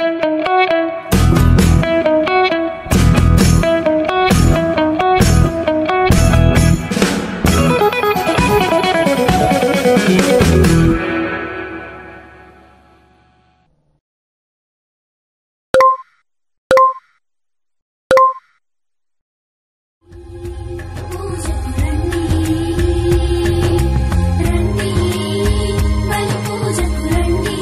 పూజకు రండి రండి బలి పూజకు రండి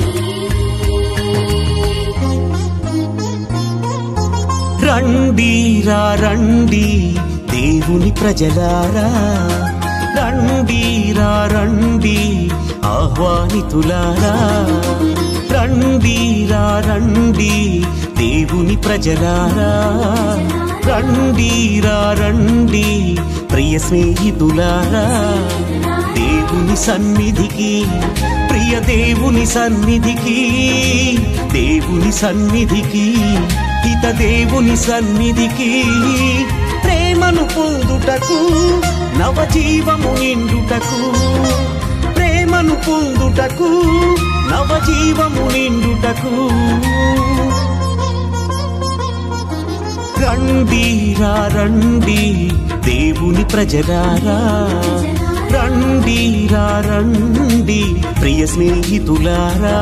రండి రా రండి దేవుని ప్రజలారా రండి రా రండి ఆహ్వానితులారా రండి రా రండి దేవుని ప్రజలారా రండి రా రండి ప్రియ స్నేహితులారా దేవుని సన్నిధికి ప్రియ దేవుని సన్నిధికి దేవుని సన్నిధికి హిత దేవుని సన్నిధికి ప్రేమను పొందుటకు నవజీవము నిండుటకు ప్రేమను పొందుటకు నవజీవము నిండుటకు రండి రా రండి దేవుని ప్రజలారా రండి రా రండి ప్రియ స్నేహితులారా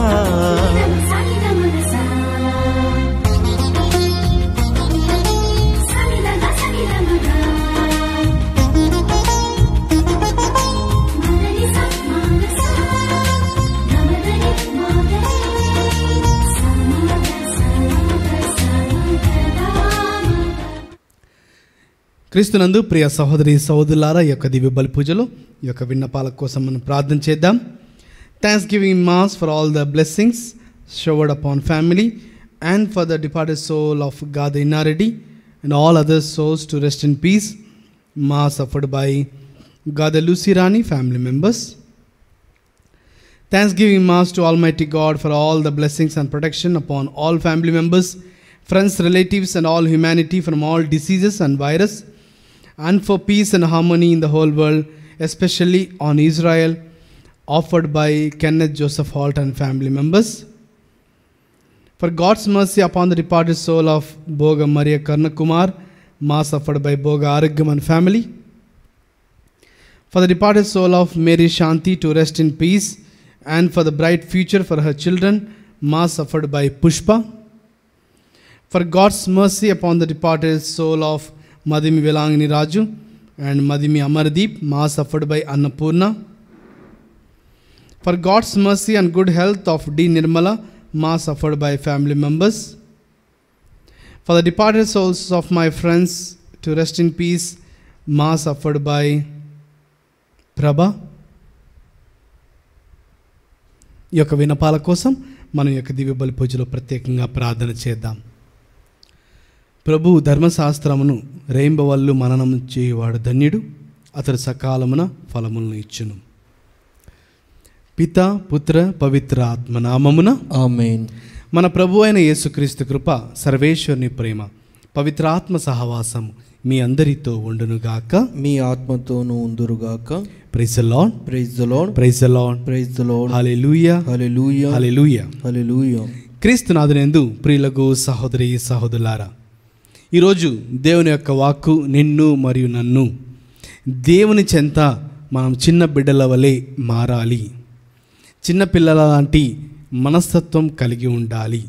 సనిదమనసా సనిదగ సనిదమగ మదని సమానస గమదని మగని సమగ సమగ సమగదామ క్రీస్తునందు ప్రియ సహోదరి సహోదరులారా ఈ యొక్క దివ్య బలి పూజలో ఈ యొక్క విన్నపాల కోసం మనం ప్రార్థన చేద్దాం thanksgiving mass for all the blessings showered upon family and for the departed soul of Gada Innareddy and all other souls to rest in peace mass offered by Gada Lucyrani family members Thanksgiving Mass to Almighty God for all the blessings and protection upon all family members, friends, relatives, and all humanity from all diseases and virus, and for peace and harmony in the whole world, especially on Israel, offered by Kenneth Joseph Holt and family members. For God's mercy upon the departed soul of Boga Maria Karnakumar, Mass offered by Boga Arigam family. For the departed soul of Mary Shanti to rest in peace, and for the bright future for her children, Mass offered by Pushpa. For God's mercy upon the departed soul of Madhimi Velangini Raju and Madhimi Amardeep, Mass offered by Annapurna. For God's mercy and good health of D. Nirmala, Mass offered by family members. For the departed souls of my friends to rest in peace, Mass offered by Prabha. ఈ యొక్క వినపాల కోసం మనం ఈ యొక్క దివ్య బలి పూజలో ప్రత్యేకంగా ప్రార్థన చేద్దాం ప్రభు ధర్మశాస్త్రమును రేయింబవల్లు మననం చేయువాడు ధన్యుడు అతడు సకాలమున ఫలములను ఇచ్చును పిత పుత్ర పవిత్ర ఆత్మ నామమున ఆమెన్ మన ప్రభు అయిన యేసుక్రీస్తు కృప సర్వేశ్వరుని ప్రేమ పవిత్రాత్మ సహవాసము మీ అందరితో ఉండునుగాక మీ ఆత్మతోనూ ఉందురుగాక praise Lord praise the Lord praise Lord praise the Lord hallelujah hallelujah hallelujah hallelujah క్రీస్తునాథునందు ప్రియులకు సహోదరి సహోదరులారా ఈరోజు దేవుని యొక్క వాక్కు నిన్ను మరియు నన్ను దేవుని చెంత మనం చిన్న బిడ్డల వలె మారాలి చిన్న పిల్లల లాంటి మనస్తత్వం కలిగి ఉండాలి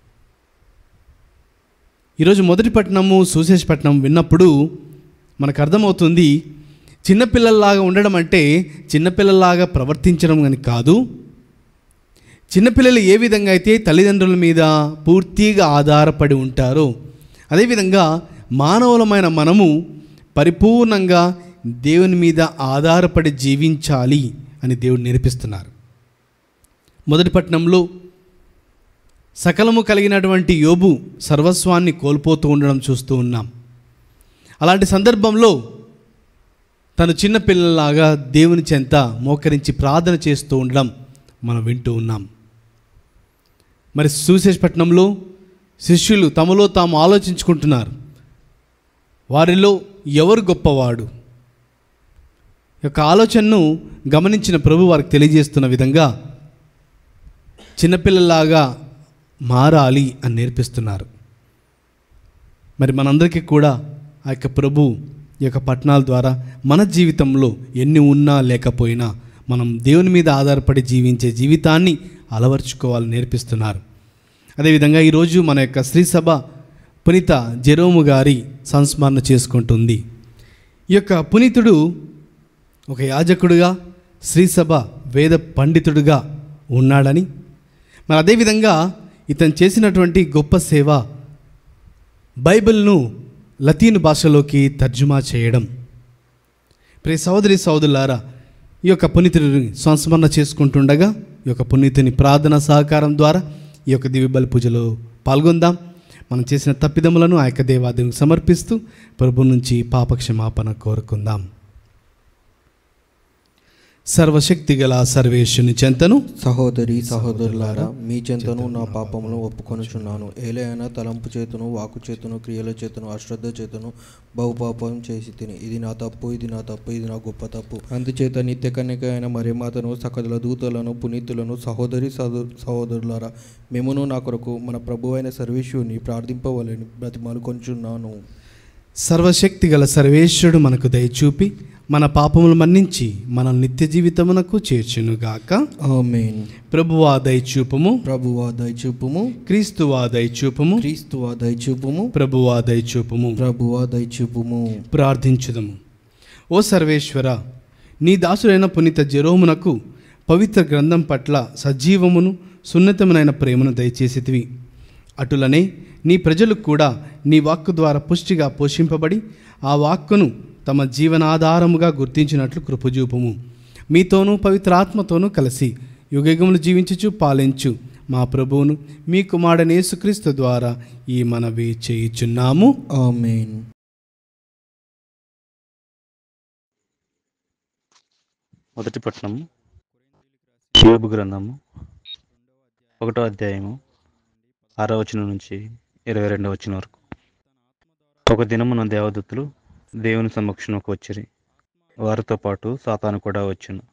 ఈరోజు మొదటి పట్టణము సుశేషపట్నం విన్నప్పుడు మనకు అర్థమవుతుంది చిన్నపిల్లల్లాగా ఉండడం అంటే చిన్నపిల్లల్లాగా ప్రవర్తించడం అని కాదు చిన్నపిల్లలు ఏ విధంగా అయితే తల్లిదండ్రుల మీద పూర్తిగా ఆధారపడి ఉంటారో అదేవిధంగా మానవులమైన మనము పరిపూర్ణంగా దేవుని మీద ఆధారపడి జీవించాలి అని దేవుడు నేర్పిస్తున్నారు మొదటి పట్టణంలో సకలము కలిగినటువంటి యోబు సర్వస్వాన్ని కోల్పోతూ ఉండడం చూస్తూ ఉన్నాం అలాంటి సందర్భంలో తను చిన్న పిల్లలాగా దేవుని చెంత మోకరించి ప్రార్థన చేస్తూ ఉండడం మనం వింటూ ఉన్నాం మరి సుశేషపట్నంలో శిష్యులు తమలో తాము ఆలోచించుకుంటున్నారు వారిలో ఎవరు గొప్పవాడు ఈ యొక్క ఆలోచనను గమనించిన ప్రభు వారికి తెలియజేస్తున్న విధంగా చిన్నపిల్లలాగా మారాలి అని నేర్పిస్తున్నారు మరి మనందరికీ కూడా ఆ యొక్క ప్రభు ఈ యొక్క పట్టణాల ద్వారా మన జీవితంలో ఎన్ని ఉన్నా లేకపోయినా మనం దేవుని మీద ఆధారపడి జీవించే జీవితాన్ని అలవర్చుకోవాలని నేర్పిస్తున్నారు అదేవిధంగా ఈరోజు మన యొక్క శ్రీ సభ పునీత జెరోము గారి సంస్మరణ చేసుకుంటుంది ఈ యొక్క పునీతుడు ఒక యాజకుడుగా శ్రీసభ వేద పండితుడుగా ఉన్నాడని మరి అదేవిధంగా ఇతను చేసినటువంటి గొప్ప సేవ బైబిల్ను లతీన్ భాషలోకి తర్జుమా చేయడం ప్రియ సహోదరి సహోదరులారా ఈ యొక్క పునీతుడిని సంస్మరణ చేసుకుంటుండగా ఈ యొక్క పునీతుని ప్రార్థన సహకారం ద్వారా ఈ యొక్క దివ్యబలి పూజలో పాల్గొందాం మనం చేసిన తప్పిదములను ఆ యొక్క దేవాదేవునికి సమర్పిస్తూ ప్రభు నుంచి పాపక్షమాపణ కోరుకుందాం సర్వశక్తి గల సర్వేశ్వని చెంతను సహోదరి సహోదరులారా మీ చెంతను నా పాపములను ఒప్పుకొనుచున్నాను ఏలైనా తలంపు చేతును వాకు చేతును క్రియల చేతును అశ్రద్ధ చేతును బహుపాపం చేసి తిని ఇది నా తప్పు ఇది నా తప్పు ఇది నా గొప్ప తప్పు అందుచేత నిత్య కన్యక అయిన మరేమాతను సకల దూతలను పునీతులను సహోదరి సహో- సహోదరులారా మేమును నా కొరకు మన ప్రభు అయిన సర్వేశ్వరుని ప్రార్థింపవలని బ్రతిమాలు కొంచున్నాను సర్వశక్తి గల సర్వేశ్వరుడు మనకు దయచూపి మన పాపములు మన్నించి మన నిత్య జీవితమునకు చేర్చునుగాక ఆమేన్ ప్రభువా దయచూపము ప్రభువా దయచూపుము క్రీస్తువా దయచూపము క్రీస్తువా దయచూపుము ప్రభువా దయచూపము ప్రభువా దయచూపుము ప్రార్థించుదము ఓ సర్వేశ్వర నీ దాసుడైన పునీత జెరోమునకు పవిత్ర గ్రంథం పట్ల సజీవమును సున్నతమునైన ప్రేమను దయచేసితివి అటులనే నీ ప్రజలు కూడా నీ వాక్కు ద్వారా పుష్టిగా పోషింపబడి ఆ వాక్కును తమ జీవనాధారముగా గుర్తించినట్లు కృపజూపము మీతోనూ పవిత్రాత్మతోనూ కలిసి యుగయుగములు జీవించుచు పాలించు మా ప్రభువును మీ కుమారుడైన యేసుక్రీస్తు ద్వారా ఈ మనవి చేయుచున్నాము ఆమేన్ మొదటి పట్టణము యోబు గ్రంథము ఒకటో అధ్యాయము ఆరో వచనం నుంచి ఇరవై రెండవ వచనం వరకు ఒక దినమున దేవదూతులు దేవుని సమక్షంలోకి వచ్చిరి వారితో పాటు సాతాను కూడా వచ్చును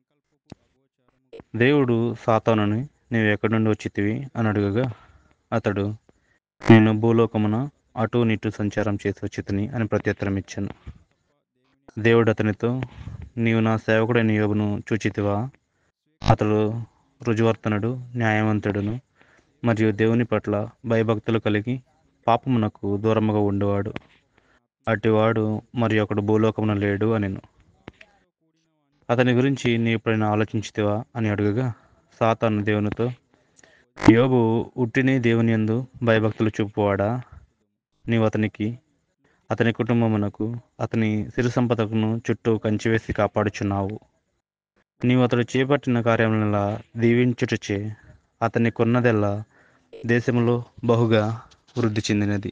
దేవుడు సాతానుని నీవు ఎక్కడి నుండి వచ్చితివి అని అడగగా అతడు నేను భూలోకమున అటు నిటు సంచారం చేసి వచ్చితిని అని ప్రత్యుత్తరం ఇచ్చాను దేవుడు అతనితో నీవు నా సేవకుడైన యోబును చూచితివా అతడు రుజువర్తనుడు న్యాయవంతుడును మరియు దేవుని పట్ల భయభక్తులు కలిగి పాపమునకు దూరముగా ఉండేవాడు అటివాడు మరి ఒకడు భూలోకమున లేడు అనెను అతని గురించి నీ ఎప్పుడైనా ఆలోచించితివా అని అడుగగా సాతాను దేవునితో యోబు ఉట్టినే దేవుని యందు భయభక్తులు చూపువాడా నీవు అతనికి అతని కుటుంబమునకు అతని సిరి సంపదకును చుట్టూ కంచివేసి కాపాడుచున్నావు నీవు అతడు చేపట్టిన కార్యములలా దీవించుటచే అతని కొన్నదెల్లా దేశములో బహుగా వృద్ధి చెందినది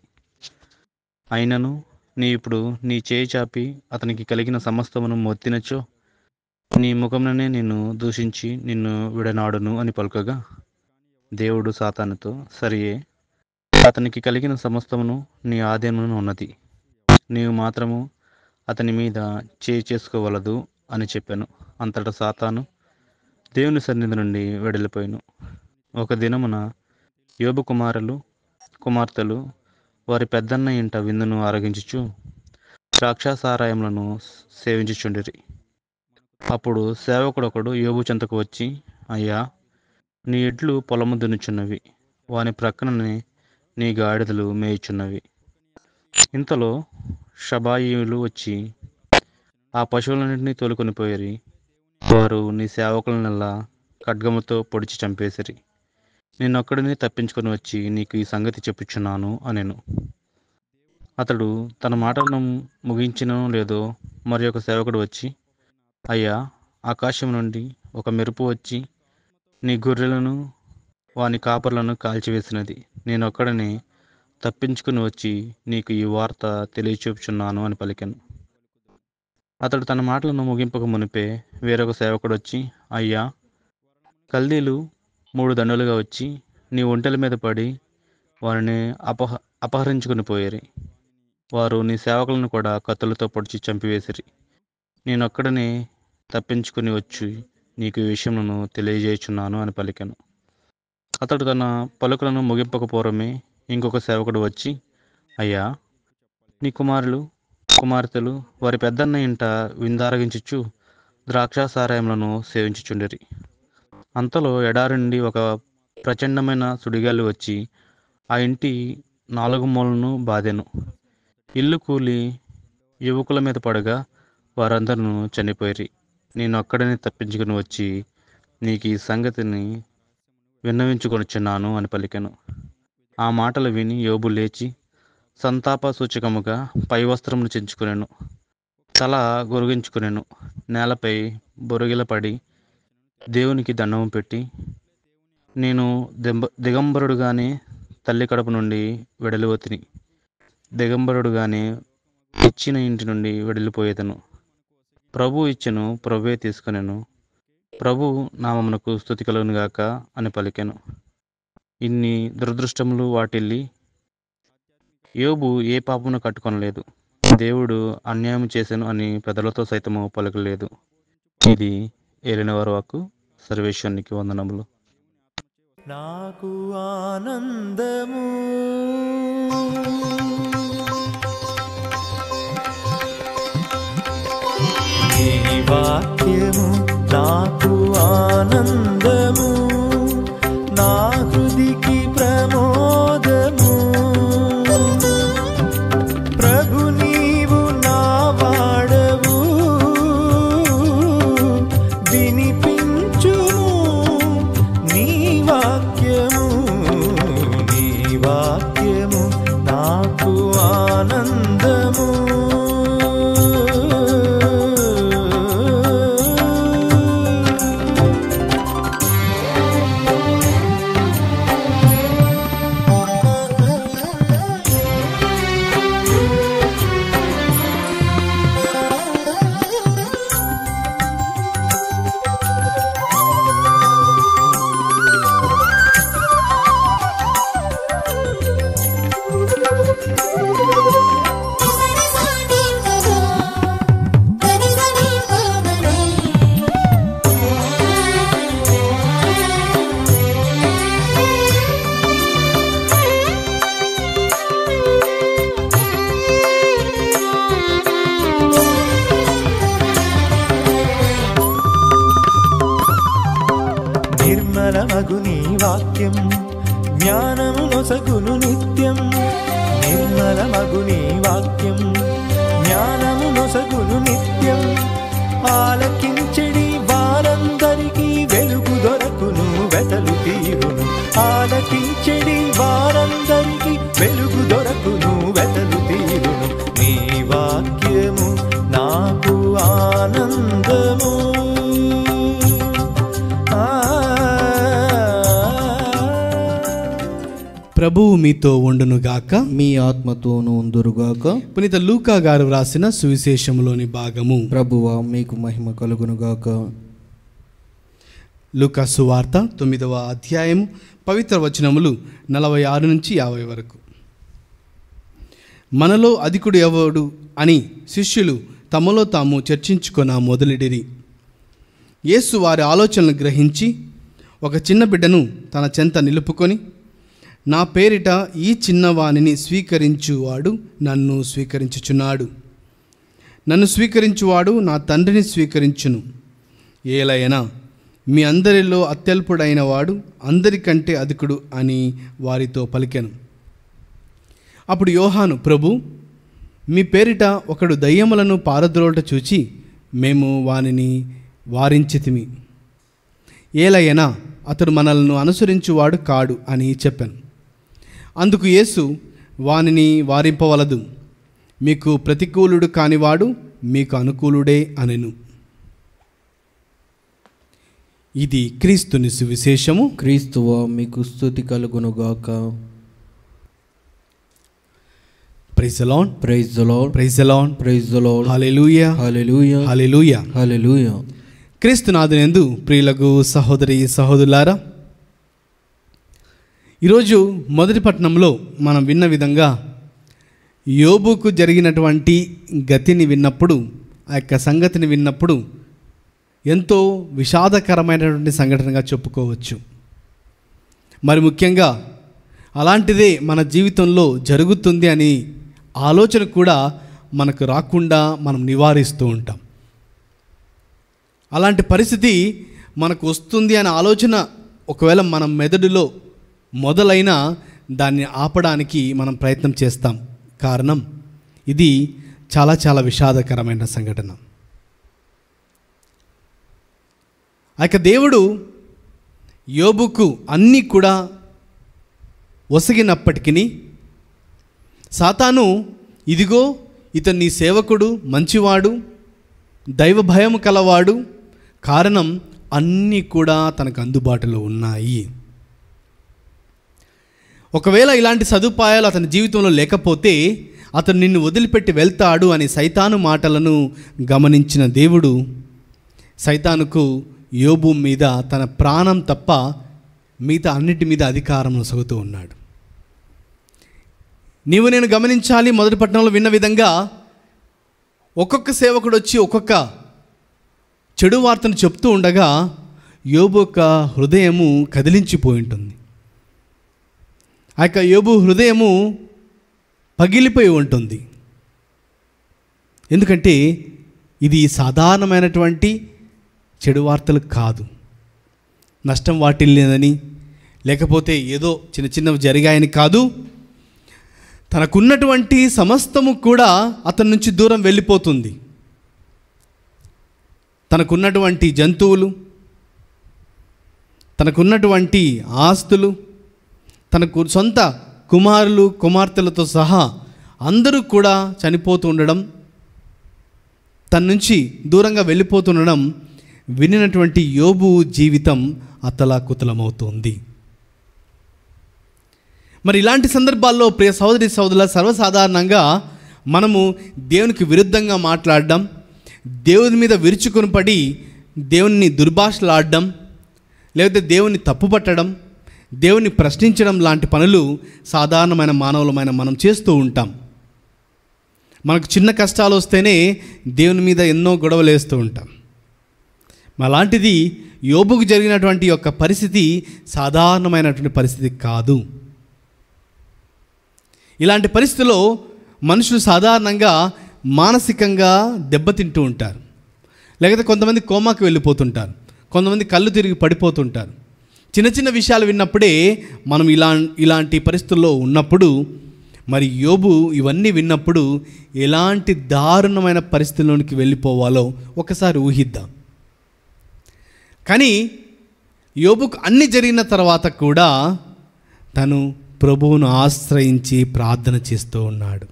అయినను నీ ఇప్పుడు నీ చేయి చాపి అతనికి కలిగిన సమస్తమును మొత్తినచో నీ ముఖముననే నిన్ను దూషించి నిన్ను విడనాడును అని పలుకగా దేవుడు సాతానుతో సరియే అతనికి కలిగిన సమస్తమును నీ ఆధీనమున ఉన్నది నీవు మాత్రము అతని మీద చేయి చేసుకోవలదు అని చెప్పాను అంతటా సాతాను దేవుని సన్నిధి నుండి వెడలిపోయాను ఒక దినమున యోబు కుమారులు కుమార్తెలు వారి పెద్దన్న ఇంట విందును ఆరగించుచు ద్రాక్షాసారాయములను సేవించుచుండిరి అప్పుడు సేవకుడొకడు యోబు చెంతకు వచ్చి అయ్యా నీ ఎడ్లు పొలము దున్నుచున్నవి వాని ప్రక్కననే నీ గాడిదలు మేయుచున్నవి ఇంతలో షబాయిలు వచ్చి ఆ పశువులన్నింటినీ తోలుకొని పోయిరి వారు నీ సేవకులనల్లా ఖడ్గముతో పొడిచి చంపేసిరి నేనొక్కడిని తప్పించుకొని వచ్చి నీకు ఈ సంగతి చెప్పుచున్నాను అనెను అతడు తన మాటలను ముగించినో లేదో మరి ఒక సేవకుడు వచ్చి అయ్యా ఆకాశం నుండి ఒక మెరుపు వచ్చి నీ గొర్రెలను వాని కాపర్లను కాల్చివేసినది నేనొక్కడనే తప్పించుకుని వచ్చి నీకు ఈ వార్త తెలియచూపుచున్నాను అని పలికాను అతడు తన మాటలను ముగింపక మునిపే వేరొక సేవకుడు వచ్చి అయ్యా కల్దీలు మూడు దండలుగా వచ్చి నీ ఒంటెల మీద పడి వారిని అపహ అపహరించుకుని పోయేరి వారు నీ సేవకులను కూడా కత్తులతో పొడిచి చంపివేసిరి నేనొక్కడనే తప్పించుకుని వచ్చి నీకు ఈ విషయమును తెలియజేయుచున్నాను అని పలికాను అతడు తన పలుకులను ముగింపకపోవడమే ఇంకొక సేవకుడు వచ్చి అయ్యా నీ కుమారులు కుమార్తెలు వారి పెద్దన్న ఇంట విందారగించుచు ద్రాక్షాసారాయములను సేవించుచుండిరి అంతలో ఎడారి నుండి ఒక ప్రచండమైన సుడిగాలి వచ్చి ఆ ఇంటి నాలుగు మూలను బాధెను ఇల్లు కూలి యువకుల మీద పడగా వారందరూ చనిపోయిరి నేను అక్కడనే తప్పించుకుని వచ్చి నీకు ఈ సంగతిని విన్నవించుకొనిచున్నాను అని పలికెను ఆ మాటలు విని యోబు లేచి సంతాప సూచకముగా పై వస్త్రమును చించుకునేను తల గొరిగించుకునేను నేలపై బొరుగిలపడి దేవునికి దండము పెట్టి నేను దింబ దిగంబరుడుగానే తల్లి కడుపు నుండి వెడలివతిని దిగంబరుడుగానే ఇచ్చిన ఇంటి నుండి వెడలిపోయేదను ప్రభు ఇచ్చెను ప్రభువే తీసుకునేను ప్రభు నామమునకు స్థుతి కలుగునుగాక అని పలికెను ఇన్ని దురదృష్టములు వాటిల్లి యోబు ఏ పాపమును కట్టుకొనలేదు దేవుడు అన్యాయం చేశాను అని పెదలతో సైతము పలకలేదు ఇది ఏలినవారు వాకు సర్వేశ్వరునికి వందనములు నాకు ఆనందము నీ వాక్యము నాకు ఆనందము నా హృదికి ప్రమోదము ప్రభు నీవు నా వాడవు వినిపించుము నీ వాక్యము నీ వాక్యము నాకు ఆనందము నిర్మలమగు నీ వాక్యం జ్ఞానము నొసగును నిత్యం నిర్మలమగు నీ వాక్యం జ్ఞానము నొసగును నిత్యం ఆలకించడి వారందరికీ వెలుగు దొరకును వెతలు తీరును ఆలకించడి వారందరికీ వెలుగు దొరకును వెతలు తీరును నీ వాక్యము నాకు ఆనందము ప్రభువు మీతో ఉండునుగాక మీ ఆత్మతోనూ ఉందురుగాక పునీత లూకా గారు వ్రాసిన సువిశేషములోని భాగము ప్రభువా మీకు మహిమ కలుగునుగాక లూకా సువార్త తొమ్మిదవ అధ్యాయము పవిత్ర వచనములు నలభై ఆరు నుంచి యాభై వరకు మనలో అధికుడు ఎవడు అని శిష్యులు తమలో తాము చర్చించుకొన మొదలెడిరి యేసు వారి ఆలోచనలు గ్రహించి ఒక చిన్న బిడ్డను తన చెంత నిలుపుకొని నా పేరిట ఈ చిన్నవానిని స్వీకరించువాడు నన్ను స్వీకరించుచున్నాడు నన్ను స్వీకరించువాడు నా తండ్రిని స్వీకరించును ఏలైనా మీ అందరిలో అత్యల్పుడైన వాడు అందరికంటే అధికుడు అని వారితో పలికెను అప్పుడు యోహాను ప్రభు మీ పేరిట ఒకడు దయ్యములను పారద్రోట చూచి మేము వానిని వారించితిమి ఏలయనా అతడు మనల్ని అనుసరించువాడు కాడు అని చెప్పాను అందుకు యేసు వానిని వారింపవలదు మీకు ప్రతికూలుడు కానివాడు మీకు అనుకూలుడే అనెను ఇది క్రీస్తుని సువిశేషము క్రీస్తువా మీకు స్థుతి కలుగునుగాక praise the Lord praise the Lord praise the Lord praise the Lord hallelujah hallelujah hallelujah hallelujah క్రీస్తునాథునందు ప్రియులకు సహోదరి సహోదరులారా ఈరోజు మొదటి పట్టణంలో మనం విన్న విధంగా యోబుకు జరిగినటువంటి గతిని విన్నప్పుడు ఆ యొక్క సంగతిని విన్నప్పుడు ఎంతో విషాదకరమైనటువంటి సంఘటనగా చెప్పుకోవచ్చు మరి ముఖ్యంగా అలాంటిదే మన జీవితంలో జరుగుతుంది అని ఆలోచన కూడా మనకు రాకుండా మనం నివారిస్తూ ఉంటాం అలాంటి పరిస్థితి మనకు వస్తుంది అనే ఆలోచన ఒకవేళ మన మెదడులో మొదలైనా దాన్ని ఆపడానికి మనం ప్రయత్నం చేస్తాం కారణం ఇది చాలా చాలా విషాదకరమైన సంఘటన ఆ యొక్క దేవుడు యోబుకు అన్నీ కూడా ఒసగినప్పటికీ సాతాను ఇదిగో ఇతను నీ సేవకుడు మంచివాడు దైవ భయం కలవాడు కారణం అన్నీ కూడా తనకు అందుబాటులో ఉన్నాయి ఒకవేళ ఇలాంటి సదుపాయాలు అతని జీవితంలో లేకపోతే అతను నిన్ను వదిలిపెట్టి వెళ్తాడు అని సైతాను మాటలను గమనించిన దేవుడు సైతానుకు యోబు మీద తన ప్రాణం తప్ప మిగతా అన్నిటి మీద అధికారం నొసగుతూ ఉన్నాడు నీవు నేను గమనించాలి మొదటి పట్టణంలో విన్న విధంగా ఒక్కొక్క సేవకుడు వచ్చి ఒక్కొక్క చెడు వార్తను చెప్తూ ఉండగా యోబు యొక్క హృదయము కదిలించిపోయి ఉంటుంది ఆ యొక్క యోబు హృదయము పగిలిపోయి ఉంటుంది ఎందుకంటే ఇది సాధారణమైనటువంటి చెడు వార్తలు కాదు నష్టం వాటిల్లేదని లేకపోతే ఏదో చిన్న చిన్నవి జరిగాయని కాదు తనకున్నటువంటి సమస్తము కూడా అతని నుంచి దూరం వెళ్ళిపోతుంది తనకున్నటువంటి జంతువులు తనకున్నటువంటి ఆస్తులు తనకు సొంత కుమారులు కుమార్తెలతో సహా అందరూ కూడా చనిపోతూ ఉండడం తన నుంచి దూరంగా వెళ్ళిపోతుండడం వినినటువంటి యోబు జీవితం అతలాకుతలమవుతోంది మరి ఇలాంటి సందర్భాల్లో ప్రియ సహోదరి సహోదరుల సర్వసాధారణంగా మనము దేవునికి విరుద్ధంగా మాట్లాడడం దేవుని మీద విరుచుకొని పడి దేవుని దుర్భాషలాడడం లేకపోతే దేవుని తప్పుపట్టడం దేవుని ప్రశ్నించడం లాంటి పనులు సాధారణమైన మానవులమైన మనం చేస్తూ ఉంటాం మనకు చిన్న కష్టాలు వస్తేనే దేవుని మీద ఎన్నో గొడవలు వేస్తూ ఉంటాం అలాంటిది యోబుకు జరిగినటువంటి యొక్క పరిస్థితి సాధారణమైనటువంటి పరిస్థితి కాదు ఇలాంటి పరిస్థితిలో మనుషులు సాధారణంగా మానసికంగా దెబ్బతింటూ ఉంటారు లేకపోతే కొంతమంది కోమాకి వెళ్ళిపోతుంటారు కొంతమంది కళ్ళు తిరిగి పడిపోతుంటారు చిన్న చిన్న విషయాలు విన్నప్పుడే మనం ఇలా ఇలాంటి పరిస్థితుల్లో ఉన్నప్పుడు మరి యోబు ఇవన్నీ విన్నప్పుడు ఎలాంటి దారుణమైన పరిస్థితుల్లోనికి వెళ్ళిపోవాలో ఒకసారి ఊహిద్దాం కానీ యోబుకు అన్ని జరిగిన తర్వాత కూడా తను ప్రభువును ఆశ్రయించి ప్రార్థన చేస్తూ ఉన్నాడు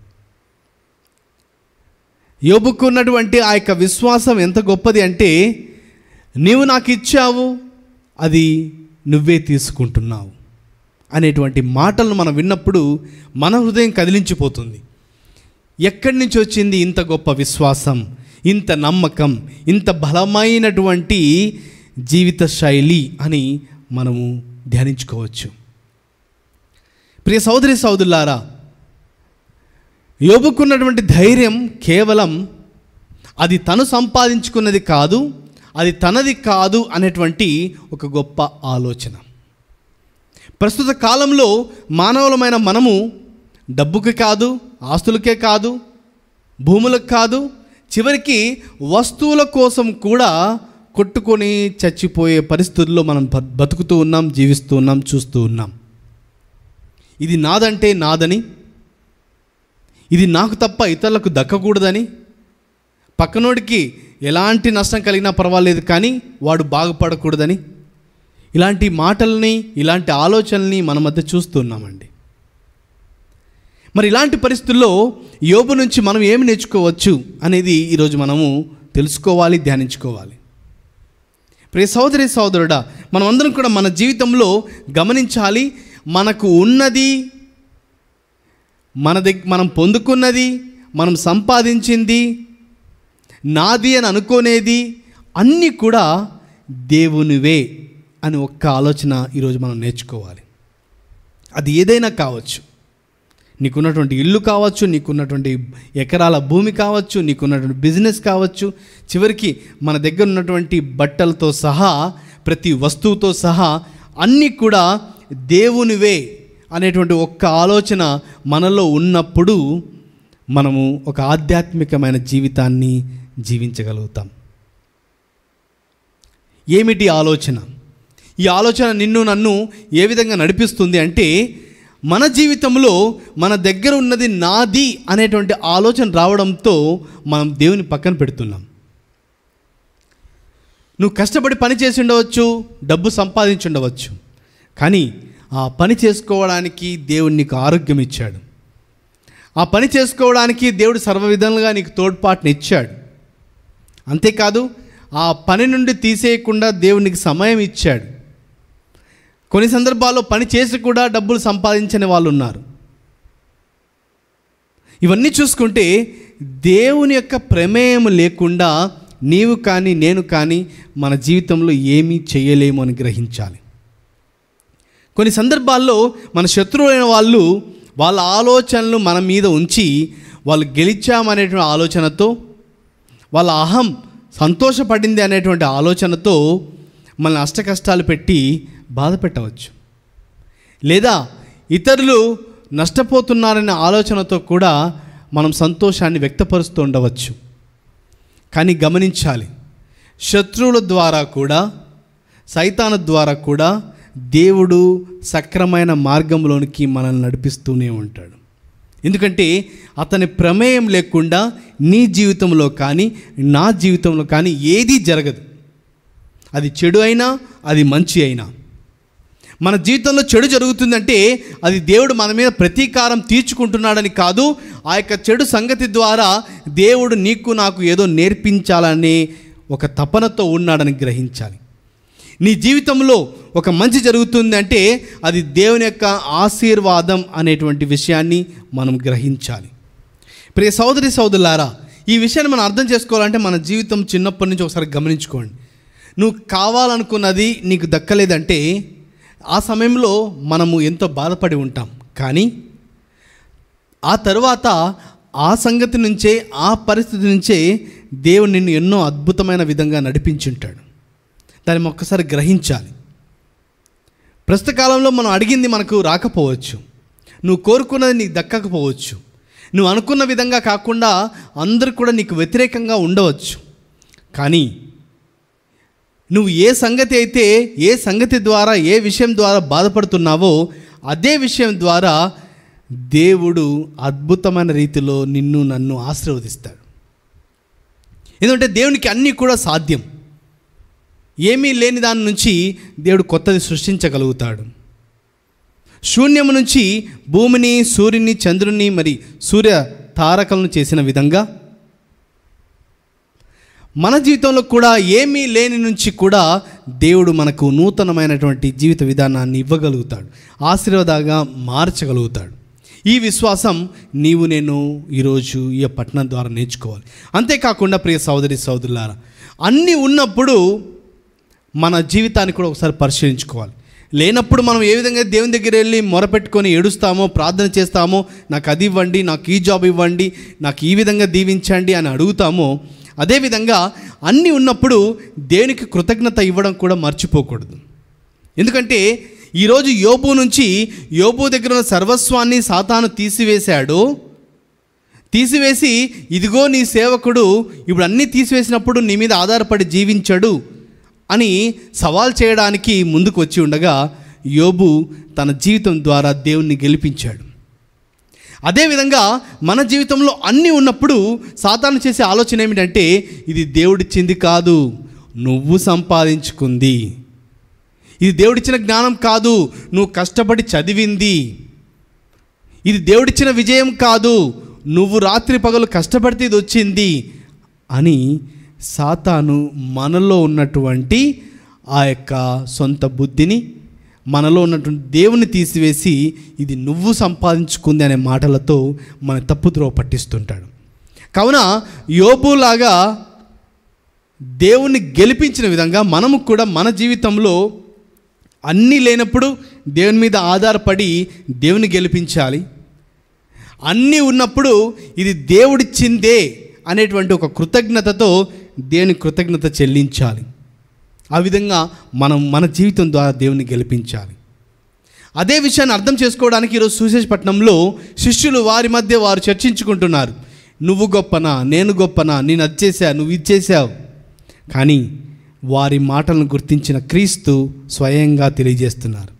యోబుకు ఉన్నటువంటి ఆ యొక్క విశ్వాసం ఎంత గొప్పది అంటే నీవు నాకు ఇచ్చావు అది నువ్వే తీసుకుంటున్నావు అనేటువంటి మాటలను మనం విన్నప్పుడు మన హృదయం కదిలించిపోతుంది ఎక్కడి నుంచి వచ్చింది ఇంత గొప్ప విశ్వాసం ఇంత నమ్మకం ఇంత బలమైనటువంటి జీవిత శైలి అని మనము ధ్యానించుకోవచ్చు ప్రియ సోదరి సోదరులారా యోబుకున్నటువంటి ధైర్యం కేవలం అది తను సంపాదించుకున్నది కాదు అది తనది కాదు అనేటువంటి ఒక గొప్ప ఆలోచన ప్రస్తుత కాలంలో మానవులమైన మనము డబ్బుకి కాదు ఆస్తులకే కాదు భూములకు కాదు చివరికి వస్తువుల కోసం కూడా కొట్టుకొని చచ్చిపోయే పరిస్థితుల్లో మనం బ- బతుకుతూ ఉన్నాం జీవిస్తూ ఉన్నాం చూస్తూ ఉన్నాం ఇది నాదంటే నాదని ఇది నాకు తప్ప ఇతరులకు దక్కకూడదని పక్కనోడికి ఎలాంటి నష్టం కలిగినా పర్వాలేదు కానీ వాడు బాగుపడకూడదని ఇలాంటి మాటల్ని ఇలాంటి ఆలోచనల్ని మన మధ్య చూస్తున్నామండి మరి ఇలాంటి పరిస్థితుల్లో యోబు నుంచి మనం ఏమి నేర్చుకోవచ్చు అనేది ఈరోజు మనము తెలుసుకోవాలి ధ్యానించుకోవాలి ప్రియ సహోదరి సహోదరుడా మనం అందరం కూడా మన జీవితంలో గమనించాలి మనకు ఉన్నది మన దగ్గర మనం పొందుకున్నది మనం సంపాదించింది నాది అని అనుకోనేది అన్నీ కూడా దేవునివే అని ఒక్క ఆలోచన ఈరోజు మనం నేర్చుకోవాలి అది ఏదైనా కావచ్చు నీకున్నటువంటి ఇల్లు కావచ్చు నీకున్నటువంటి ఎకరాల భూమి కావచ్చు నీకున్నటువంటి బిజినెస్ కావచ్చు చివరికి మన దగ్గర ఉన్నటువంటి బట్టలతో సహా ప్రతి వస్తువుతో సహా అన్నీ కూడా దేవునివే అనేటువంటి ఒక్క ఆలోచన మనలో ఉన్నప్పుడు మనము ఒక ఆధ్యాత్మికమైన జీవితాన్ని జీవించగలుగుతాం ఏమిటి ఆలోచన ఈ ఆలోచన నిన్ను నన్ను ఏ విధంగా నడిపిస్తుంది అంటే మన జీవితంలో మన దగ్గర ఉన్నది నాది అనేటువంటి ఆలోచన రావడంతో మనం దేవుని పక్కన పెడుతున్నాం నువ్వు కష్టపడి పని చేసి ఉండవచ్చు డబ్బు సంపాదించి ఉండవచ్చు కానీ ఆ పని చేసుకోవడానికి దేవుడు నీకు ఆరోగ్యం ఇచ్చాడు ఆ పని చేసుకోవడానికి దేవుడు సర్వ విధాలుగా నీకు తోడ్పాటుని ఇచ్చాడు అంతేకాదు ఆ పని నుండి తీసేయకుండా దేవుడు నీకు సమయం ఇచ్చాడు కొన్ని సందర్భాల్లో పని చేసి కూడా డబ్బులు సంపాదించని వాళ్ళు ఉన్నారు ఇవన్నీ చూసుకుంటే దేవుని యొక్క ప్రమేయం లేకుండా నీవు కానీ నేను కానీ మన జీవితంలో ఏమీ చేయలేము అని గ్రహించాలి కొన్ని సందర్భాల్లో మన శత్రువులైన వాళ్ళు వాళ్ళ ఆలోచనలు మన మీద ఉంచి వాళ్ళు గెలిచామనేటువంటి ఆలోచనతో వాళ్ళ అహం సంతోషపడింది అనేటువంటి ఆలోచనతో మనల్ని అష్ట కష్టాలు పెట్టి బాధ పెట్టవచ్చు లేదా ఇతరులు నష్టపోతున్నారనే ఆలోచనతో కూడా మనం సంతోషాన్ని వ్యక్తపరుస్తూ ఉండవచ్చు కానీ గమనించాలి శత్రువుల ద్వారా కూడా సైతాను ద్వారా కూడా దేవుడు సక్రమైన మార్గంలోనికి మనల్ని నడిపిస్తూనే ఉంటాడు ఎందుకంటే అతని ప్రమేయం లేకుండా నీ జీవితంలో కానీ నా జీవితంలో కానీ ఏదీ జరగదు అది చెడు అయినా అది మంచి అయినా మన జీవితంలో చెడు జరుగుతుందంటే అది దేవుడు మన మీద ప్రతీకారం తీర్చుకుంటున్నాడని కాదు ఆ యొక్క చెడు సంగతి ద్వారా దేవుడు నీకు నాకు ఏదో నేర్పించాలనే ఒక తపనతో ఉన్నాడని గ్రహించాలి నీ జీవితంలో ఒక మంచి జరుగుతుంది అంటే అది దేవుని యొక్క ఆశీర్వాదం అనేటువంటి విషయాన్ని మనం గ్రహించాలి ప్రియ సోదరి సోదరులారా ఈ విషయాన్ని మనం అర్థం చేసుకోవాలంటే మన జీవితం చిన్నప్పటి నుంచి ఒకసారి గమనించుకోండి నువ్వు కావాలనుకున్నది నీకు దక్కలేదంటే ఆ సమయంలో మనము ఎంతో బాధపడి ఉంటాం కానీ ఆ తరువాత ఆ సంగతి నుంచే ఆ పరిస్థితి నుంచే దేవుడు నిన్ను ఎన్నో అద్భుతమైన విధంగా నడిపించుంటాడు దాన్ని మనం ఒక్కసారి గ్రహించాలి ప్రస్తుత కాలంలో మనం అడిగింది మనకు రాకపోవచ్చు నువ్వు కోరుకున్నది నీకు దక్కకపోవచ్చు నువ్వు అనుకున్న విధంగా కాకుండా అందరు కూడా నీకు వ్యతిరేకంగా ఉండవచ్చు కానీ నువ్వు ఏ సంగతి అయితే ఏ సంగతి ద్వారా ఏ విషయం ద్వారా బాధపడుతున్నావో అదే విషయం ద్వారా దేవుడు అద్భుతమైన రీతిలో నిన్ను నన్ను ఆశీర్వదిస్తాడు ఎందుకంటే దేవునికి అన్నీ కూడా సాధ్యం ఏమీ లేని దాని నుంచి దేవుడు కొత్తది సృష్టించగలుగుతాడు శూన్యము నుంచి భూమిని సూర్యుని చంద్రుని మరి సూర్య తారకలను చేసిన విధంగా మన జీవితంలో కూడా ఏమీ లేని నుంచి కూడా దేవుడు మనకు నూతనమైనటువంటి జీవిత విధానాన్ని ఇవ్వగలుగుతాడు ఆశీర్వాదంగా మార్చగలుగుతాడు ఈ విశ్వాసం నీవు నేను ఈరోజు ఈ పట్టణం ద్వారా నేర్చుకోవాలి అంతేకాకుండా ప్రియ సోదరి సోదరులారా అన్నీ ఉన్నప్పుడు మన జీవితాన్ని కూడా ఒకసారి పరిశీలించుకోవాలి లేనప్పుడు మనం ఏ విధంగా దేవుని దగ్గర వెళ్ళి మొరపెట్టుకొని ఏడుస్తామో ప్రార్థన చేస్తామో నాకు అది ఇవ్వండి నాకు ఈ జాబ్ ఇవ్వండి నాకు ఈ విధంగా దీవించండి అని అడుగుతామో అదేవిధంగా అన్నీ ఉన్నప్పుడు దేవునికి కృతజ్ఞత ఇవ్వడం కూడా మర్చిపోకూడదు ఎందుకంటే ఈరోజు యోబు నుంచి యోబు దగ్గర ఉన్న సర్వస్వాన్ని సాతాను తీసివేశాడు తీసివేసి ఇదిగో నీ సేవకుడు ఇప్పుడు అన్నీ తీసివేసినప్పుడు నీ మీద ఆధారపడి జీవించడు అని సవాల్ చేయడానికి ముందుకు వచ్చి ఉండగా యోబు తన జీవితం ద్వారా దేవుణ్ణి గెలిపించాడు అదేవిధంగా మన జీవితంలో అన్నీ ఉన్నప్పుడు సాతాను చేసే ఆలోచన ఏమిటంటే ఇది దేవుడిచ్చింది కాదు నువ్వు సంపాదించుకుంది ఇది దేవుడిచ్చిన జ్ఞానం కాదు నువ్వు కష్టపడి చదివింది ఇది దేవుడిచ్చిన విజయం కాదు నువ్వు రాత్రి పగలు కష్టపడితే ఇది వచ్చింది అని సాతాను మనలో ఉన్నటువంటి ఆ యొక్క సొంత బుద్ధిని మనలో ఉన్నటువంటి దేవుని తీసివేసి ఇది నువ్వు సంపాదించుకుంది అనే మాటలతో మన తప్పుద్రోవ పట్టిస్తుంటాడు కావున యోబులాగా దేవుణ్ణి గెలిపించిన విధంగా మనము కూడా మన జీవితంలో అన్నీ లేనప్పుడు దేవుని మీద ఆధారపడి దేవుని గెలిపించాలి అన్నీ ఉన్నప్పుడు ఇది దేవుడిచ్చిందే అనేటువంటి ఒక కృతజ్ఞతతో దేవుని కృతజ్ఞత చెల్లించాలి ఆ విధంగా మనం మన జీవితం ద్వారా దేవుని గెలిపించాలి అదే విషయాన్ని అర్థం చేసుకోవడానికి ఈరోజు సుశేషపట్నంలో శిష్యులు వారి మధ్య వారు చర్చించుకుంటున్నారు నువ్వు గొప్పనా నేను గొప్పనా నేను అది చేశా నువ్వు ఇది చేశావు కానీ వారి మాటలను గుర్తించిన క్రీస్తు స్వయంగా తెలియజేస్తున్నారు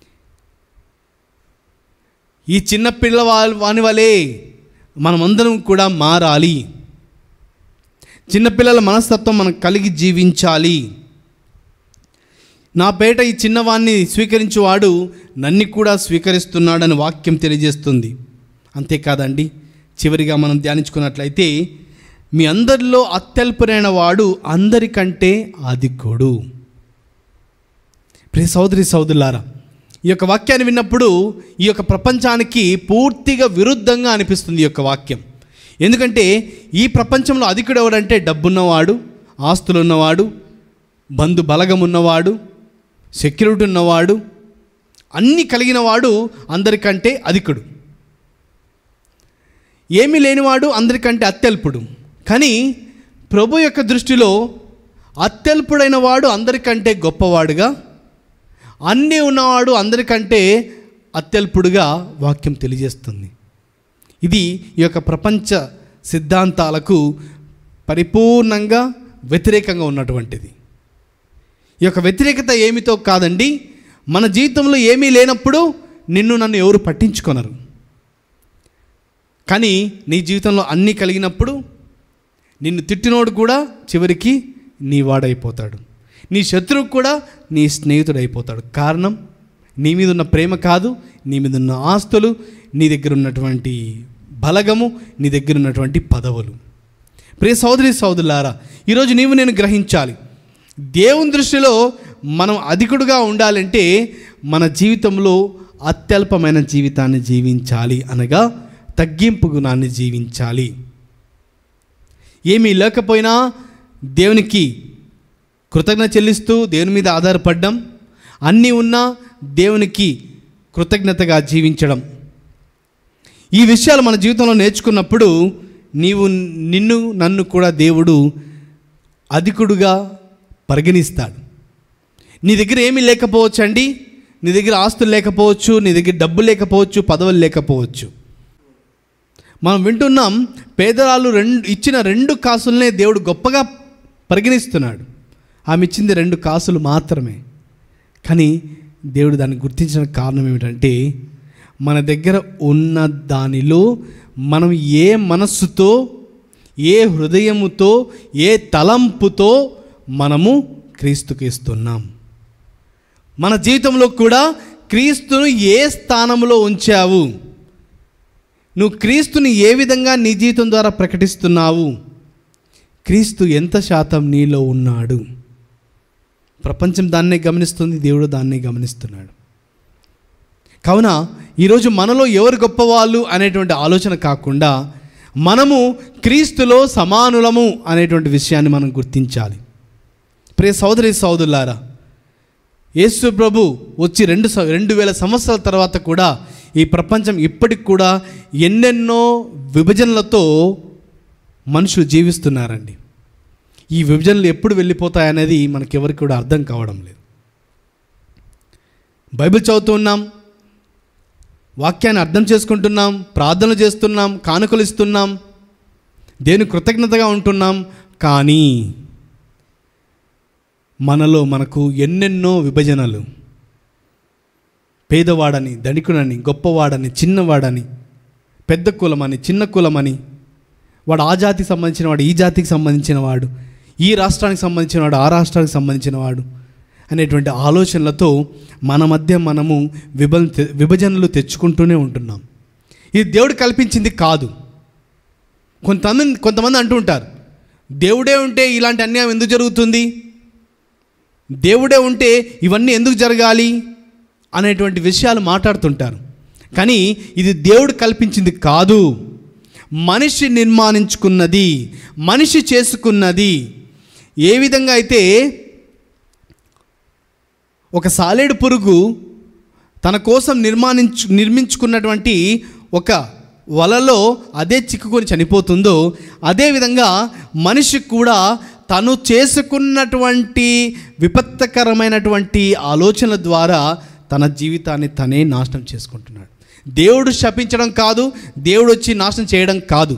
ఈ చిన్న పిల్లవాళ్ళ వాని వలె మనమందరం కూడా మారాలి చిన్నపిల్లల మనస్తత్వం మనం కలిగి జీవించాలి నా పేట ఈ చిన్నవాణ్ణి స్వీకరించువాడు నన్ను కూడా స్వీకరిస్తున్నాడని వాక్యం తెలియజేస్తుంది అంతేకాదండి చివరిగా మనం ధ్యానించుకున్నట్లయితే మీ అందరిలో అత్యల్పురైన వాడు అందరికంటే ఆదికుడు ప్రియ సోదరి సోదరులారా ఈ యొక్క వాక్యాన్ని విన్నప్పుడు ఈ యొక్క ప్రపంచానికి పూర్తిగా విరుద్ధంగా అనిపిస్తుంది ఈ యొక్క వాక్యం ఎందుకంటే ఈ ప్రపంచంలో అధికుడు ఎవడంటే డబ్బున్నవాడు ఆస్తులు ఉన్నవాడు బంధు బలగం ఉన్నవాడు సెక్యూరిటీ ఉన్నవాడు అన్నీ కలిగిన వాడు అందరికంటే అధికుడు ఏమీ లేనివాడు అందరికంటే అత్యల్పుడు కానీ ప్రభు యొక్క దృష్టిలో అత్యల్పుడైన వాడు అందరికంటే గొప్పవాడుగా అన్నీ ఉన్నవాడు అందరికంటే అత్యల్పుడుగా వాక్యం తెలియజేస్తుంది ఇది ఈ యొక్క ప్రపంచ సిద్ధాంతాలకు పరిపూర్ణంగా వ్యతిరేకంగా ఉన్నటువంటిది ఈ యొక్క వ్యతిరేకత ఏమితో కాదండి మన జీవితంలో ఏమీ లేనప్పుడు నిన్ను నన్ను ఎవరు పట్టించుకొనరు కానీ నీ జీవితంలో అన్నీ కలిగినప్పుడు నిన్ను తిట్టినోడు కూడా చివరికి నీ వాడైపోతాడు నీ శత్రువు కూడా నీ స్నేహితుడు అయిపోతాడు కారణం నీ మీద ఉన్న ప్రేమ కాదు నీ మీద ఉన్న ఆస్తులు నీ దగ్గర ఉన్నటువంటి బలగము నీ దగ్గర ఉన్నటువంటి పదవులు ప్రియ సోదరి సోదరులారా ఈరోజు నీవు నేను గ్రహించాలి దేవుని దృష్టిలో మనం అధికుడుగా ఉండాలంటే మన జీవితంలో అత్యల్పమైన జీవితాన్ని జీవించాలి అనగా తగ్గింపు గుణాన్ని జీవించాలి ఏమీ లేకపోయినా దేవునికి కృతజ్ఞత చెల్లిస్తూ దేవుని మీద ఆధారపడడం అన్నీ ఉన్నా దేవునికి కృతజ్ఞతగా జీవించడం ఈ విషయాలు మన జీవితంలో నేర్చుకున్నప్పుడు నీవు నిన్ను నన్ను కూడా దేవుడు అధికుడుగా పరిగణిస్తాడు నీ దగ్గర ఏమీ లేకపోవచ్చు అండి నీ దగ్గర ఆస్తులు లేకపోవచ్చు నీ దగ్గర డబ్బు లేకపోవచ్చు పదవులు లేకపోవచ్చు మనం వింటున్నాం పేదరాలు రెండు ఇచ్చిన రెండు కాసులనే దేవుడు గొప్పగా పరిగణిస్తున్నాడు ఆమె ఇచ్చింది రెండు కాసులు మాత్రమే కానీ దేవుడు దాన్ని గుర్తించిన కారణం ఏమిటంటే మన దగ్గర ఉన్న దానిలో మనం ఏ మనస్సుతో ఏ హృదయముతో ఏ తలంపుతో మనము క్రీస్తుకి ఇస్తున్నాం మన జీవితంలో కూడా క్రీస్తును ఏ స్థానంలో ఉంచావు నువ్వు క్రీస్తుని ఏ విధంగా నీ జీవితం ద్వారా ప్రకటిస్తున్నావు క్రీస్తు ఎంత శాతం నీలో ఉన్నాడు ప్రపంచం దాన్నే గమనిస్తుంది దేవుడు దాన్నే గమనిస్తున్నాడు కావున ఈరోజు మనలో ఎవరు గొప్పవాళ్ళు అనేటువంటి ఆలోచన కాకుండా మనము క్రీస్తులో సమానులము అనేటువంటి విషయాన్ని మనం గుర్తించాలి ప్రియ సోదరి సోదరులారా యేసు ప్రభు వచ్చి రెండు స- రెండు వేల సంవత్సరాల తర్వాత కూడా ఈ ప్రపంచం ఇప్పటికి కూడా ఎన్నెన్నో విభజనలతో మనుషులు జీవిస్తున్నారండి ఈ విభజనలు ఎప్పుడు వెళ్ళిపోతాయనేది మనకెవరికి కూడా అర్థం కావడం లేదు బైబిల్ చదువుతున్నాం వాక్యాన్ని అర్థం చేసుకుంటున్నాం ప్రార్థనలు చేస్తున్నాం కానుకలు ఇస్తున్నాం దేని కృతజ్ఞతగా ఉంటున్నాం కానీ మనలో మనకు ఎన్నెన్నో విభజనలు పేదవాడని ధనికుడని గొప్పవాడని చిన్నవాడని పెద్ద కులమని చిన్న కులమని వాడు ఆ జాతికి సంబంధించిన వాడు ఈ జాతికి సంబంధించిన వాడు ఈ రాష్ట్రానికి సంబంధించిన వాడు ఆ రాష్ట్రానికి సంబంధించిన వాడు అనేటువంటి ఆలోచనలతో మన మధ్య మనము విభ విభజనలు తెచ్చుకుంటూనే ఉంటున్నాం ఇది దేవుడు కల్పించింది కాదు కొంతమంది కొంతమంది అంటూ ఉంటారు దేవుడే ఉంటే ఇలాంటి అన్యాయం ఎందుకు జరుగుతుంది దేవుడే ఉంటే ఇవన్నీ ఎందుకు జరగాలి అనేటువంటి విషయాలు మాట్లాడుతుంటారు కానీ ఇది దేవుడు కల్పించింది కాదు మనిషి నిర్మాణించుకున్నది మనిషి చేసుకున్నది ఏ విధంగా అయితే ఒక సాలేడు పురుగు తన కోసం నిర్మాణించు నిర్మించుకున్నటువంటి ఒక వలలో అదే చిక్కుకొని చనిపోతుందో అదేవిధంగా మనిషి కూడా తను చేసుకున్నటువంటి విపత్తకరమైనటువంటి ఆలోచనల ద్వారా తన జీవితాన్ని తనే నాశనం చేసుకుంటున్నాడు దేవుడు శపించడం కాదు దేవుడు వచ్చి నాశనం చేయడం కాదు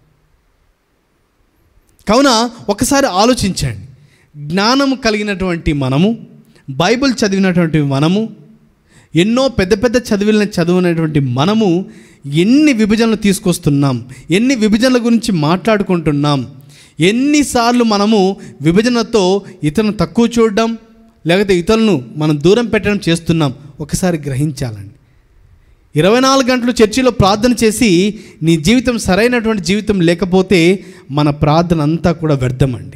కావున ఒకసారి ఆలోచించండి జ్ఞానం కలిగినటువంటి మనము బైబిల్ చదివినటువంటి మనము ఎన్నో పెద్ద పెద్ద చదివిన చదివినటువంటి మనము ఎన్ని విభజనలు తీసుకొస్తున్నాం ఎన్ని విభజనల గురించి మాట్లాడుకుంటున్నాం ఎన్నిసార్లు మనము విభజనతో ఇతరులను తక్కువ చూడడం లేకపోతే ఇతరులను మనం దూరం పెట్టడం చేస్తున్నాం ఒకసారి గ్రహించాలండి ఇరవై నాలుగు గంటలు చర్చిలో ప్రార్థన చేసి నీ జీవితం సరైనటువంటి జీవితం లేకపోతే మన ప్రార్థన అంతా కూడా వ్యర్థమండి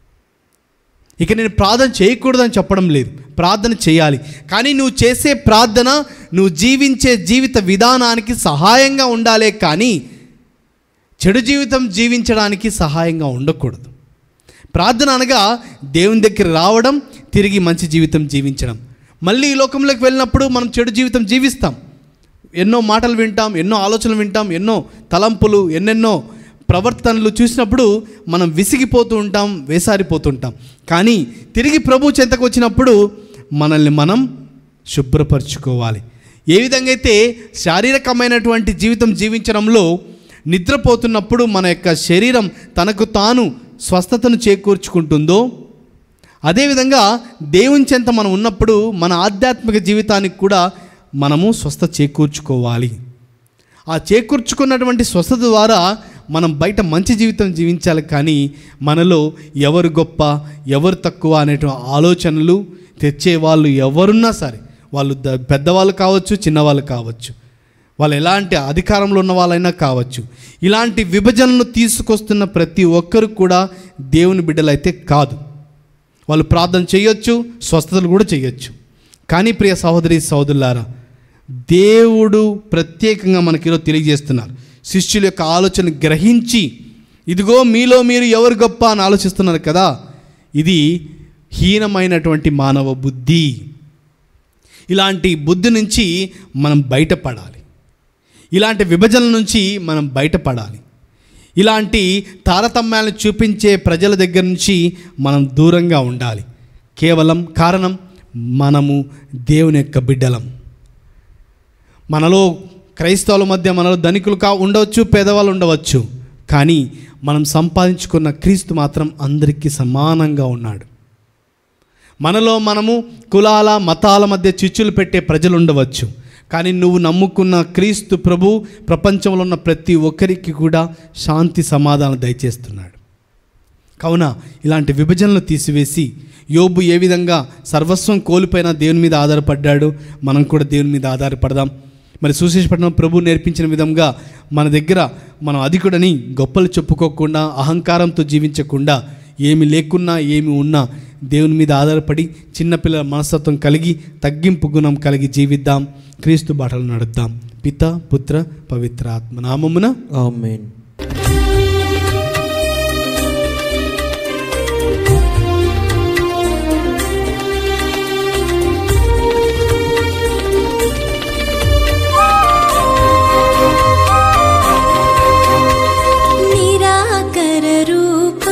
ఇక నేను ప్రార్థన చేయకూడదని చెప్పడం లేదు ప్రార్థన చేయాలి కానీ నువ్వు చేసే ప్రార్థన నువ్వు జీవించే జీవిత విధానానికి సహాయంగా ఉండాలే కానీ చెడు జీవితం జీవించడానికి సహాయంగా ఉండకూడదు ప్రార్థన అనగా దేవుని దగ్గర రావడం తిరిగి మంచి జీవితం జీవించడం మళ్ళీ ఈ లోకంలోకి వెళ్ళినప్పుడు మనం చెడు జీవితం జీవిస్తాం ఎన్నో మాటలు వింటాం ఎన్నో ఆలోచనలు వింటాం ఎన్నో తలంపులు ఎన్నెన్నో ప్రవర్తనలు చూసినప్పుడు మనం విసిగిపోతూ ఉంటాం వేసారిపోతుంటాం కానీ తిరిగి ప్రభు చెంతకు వచ్చినప్పుడు మనల్ని మనం శుభ్రపరచుకోవాలి ఏ విధంగా అయితే శారీరకమైనటువంటి జీవితం జీవించడంలో నిద్రపోతున్నప్పుడు మన యొక్క శరీరం తనకు తాను స్వస్థతను చేకూర్చుకుంటుందో అదేవిధంగా దేవుని చెంత మనం ఉన్నప్పుడు మన ఆధ్యాత్మిక జీవితానికి కూడా మనము స్వస్థ చేకూర్చుకోవాలి ఆ చేకూర్చుకున్నటువంటి స్వస్థత ద్వారా మనం బయట మంచి జీవితం జీవించాలి కానీ మనలో ఎవరు గొప్ప ఎవరు తక్కువ అనేటువంటి ఆలోచనలు తెచ్చే వాళ్ళు ఎవరున్నా సరే వాళ్ళు ద- పెద్దవాళ్ళు కావచ్చు చిన్నవాళ్ళు కావచ్చు వాళ్ళు ఎలాంటి అధికారంలో ఉన్న వాళ్ళైనా కావచ్చు ఇలాంటి విభజనలు తీసుకొస్తున్న ప్రతి ఒక్కరు కూడా దేవుని బిడ్డలైతే కాదు వాళ్ళు ప్రార్థన చేయొచ్చు స్వస్థతలు కూడా చేయొచ్చు కానీ ప్రియ సహోదరి సహోదరులారా దేవుడు ప్రత్యేకంగా మనకి ఈరోజు తెలియజేస్తున్నారు శిష్యుల యొక్క ఆలోచన గ్రహించి ఇదిగో మీలో మీరు ఎవరు గొప్ప అని ఆలోచిస్తున్నారు కదా ఇది హీనమైనటువంటి మానవ బుద్ధి ఇలాంటి బుద్ధి నుంచి మనం బయటపడాలి ఇలాంటి విభజనల నుంచి మనం బయటపడాలి ఇలాంటి తారతమ్యాలను చూపించే ప్రజల దగ్గర నుంచి మనం దూరంగా ఉండాలి కేవలం కారణం మనము దేవుని యొక్క బిడ్డలం మనలో క్రైస్తవుల మధ్య మనలో ధనికులు కా ఉండవచ్చు పేదవాళ్ళు ఉండవచ్చు కానీ మనం సంపాదించుకున్న క్రీస్తు మాత్రం అందరికీ సమానంగా ఉన్నాడు మనలో మనము కులాల మతాల మధ్య చిచ్చులు పెట్టే ప్రజలు ఉండవచ్చు కానీ నువ్వు నమ్ముకున్న క్రీస్తు ప్రభు ప్రపంచంలో ఉన్న ప్రతి ఒక్కరికి కూడా శాంతి సమాధానం దయచేస్తున్నాడు కావున ఇలాంటి విభజనలు తీసివేసి యోబు ఏ విధంగా సర్వస్వం కోల్పోయినా దేవుని మీద ఆధారపడ్డాడు మనం కూడా దేవుని మీద ఆధారపడదాం మరి సుశేషపట్నం ప్రభు నేర్పించిన విధంగా మన దగ్గర మనం అధికుడని గొప్పలు చెప్పుకోకుండా అహంకారంతో జీవించకుండా ఏమి లేకున్నా ఏమి ఉన్నా దేవుని మీద ఆధారపడి చిన్నపిల్లల మనస్తత్వం కలిగి తగ్గింపు గుణం కలిగి జీవిద్దాం క్రీస్తు బాటలు నడుద్దాం పిత పుత్ర పవిత్ర ఆత్మ నామమున ఆమెన్ నిరాకర రూపా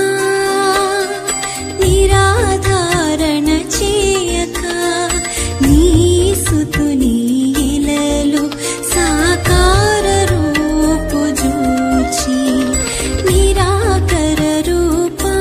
నిరాధారణ చేయక నీ సుతుని ఇలలో సాకార రూపు జూచి నిరాకర రూపా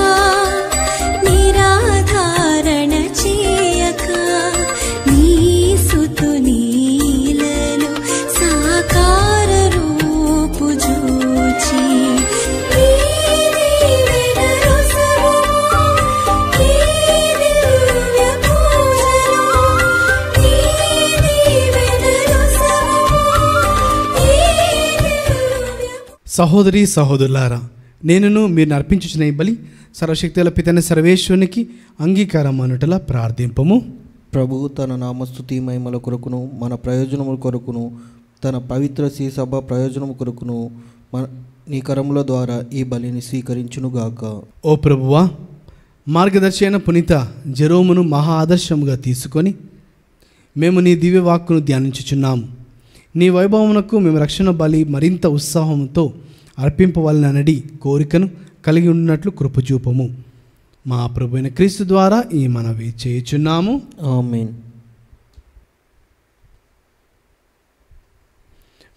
నిరాధారణ చేయక నీ సుతుని ఇలలో సాకార రూపు జూచి నీది వెనరసము, నీ దివ్య పూజలో, నీది వెనరసము, నీ దివ్య సహోదరి సహోదరులారా నేనును మీరు అర్పించుచున్న ఈ బలి సర్వశక్తుల పితన సర్వేశ్వరునికి అంగీకారం అనుటలా ప్రార్థింపము ప్రభువు తన నామస్తుతి మహిమల కొరకును మన ప్రయోజనముల కొరకును తన పవిత్ర శ్రీ సభ ప్రయోజనము కొరకును మన నీ కరముల ద్వారా ఈ బలిని స్వీకరించునుగాక ఓ ప్రభువా మార్గదర్శి అయిన పునీత జెరోమును మహా ఆదర్శముగా తీసుకొని మేము నీ దివ్య వాక్కును ధ్యానించుచున్నాము నీ వైభవమునకు మేము రక్షణ బలి మరింత ఉత్సాహంతో అర్పింపవలనడి కోరికను కలిగి ఉన్నట్లు కృపచూపము మా ప్రభు అయిన క్రీస్తు ద్వారా ఈ మనవి చేయుచున్నాము ఆమెన్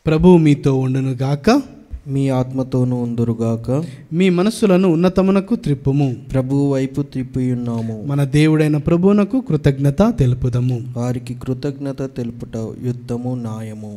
ప్రభు మీతో ఉండును గాక మీ ఆత్మతోనూ ఉందురుగాక మీ మనస్సులను ఉన్నతమునకు త్రిప్పుము ప్రభు వైపు త్రిప్పియున్నాము మన దేవుడైన ప్రభువునకు కృతజ్ఞత తెలుపుదము వారికి కృతజ్ఞత తెలుపుట యుద్ధము న్యాయము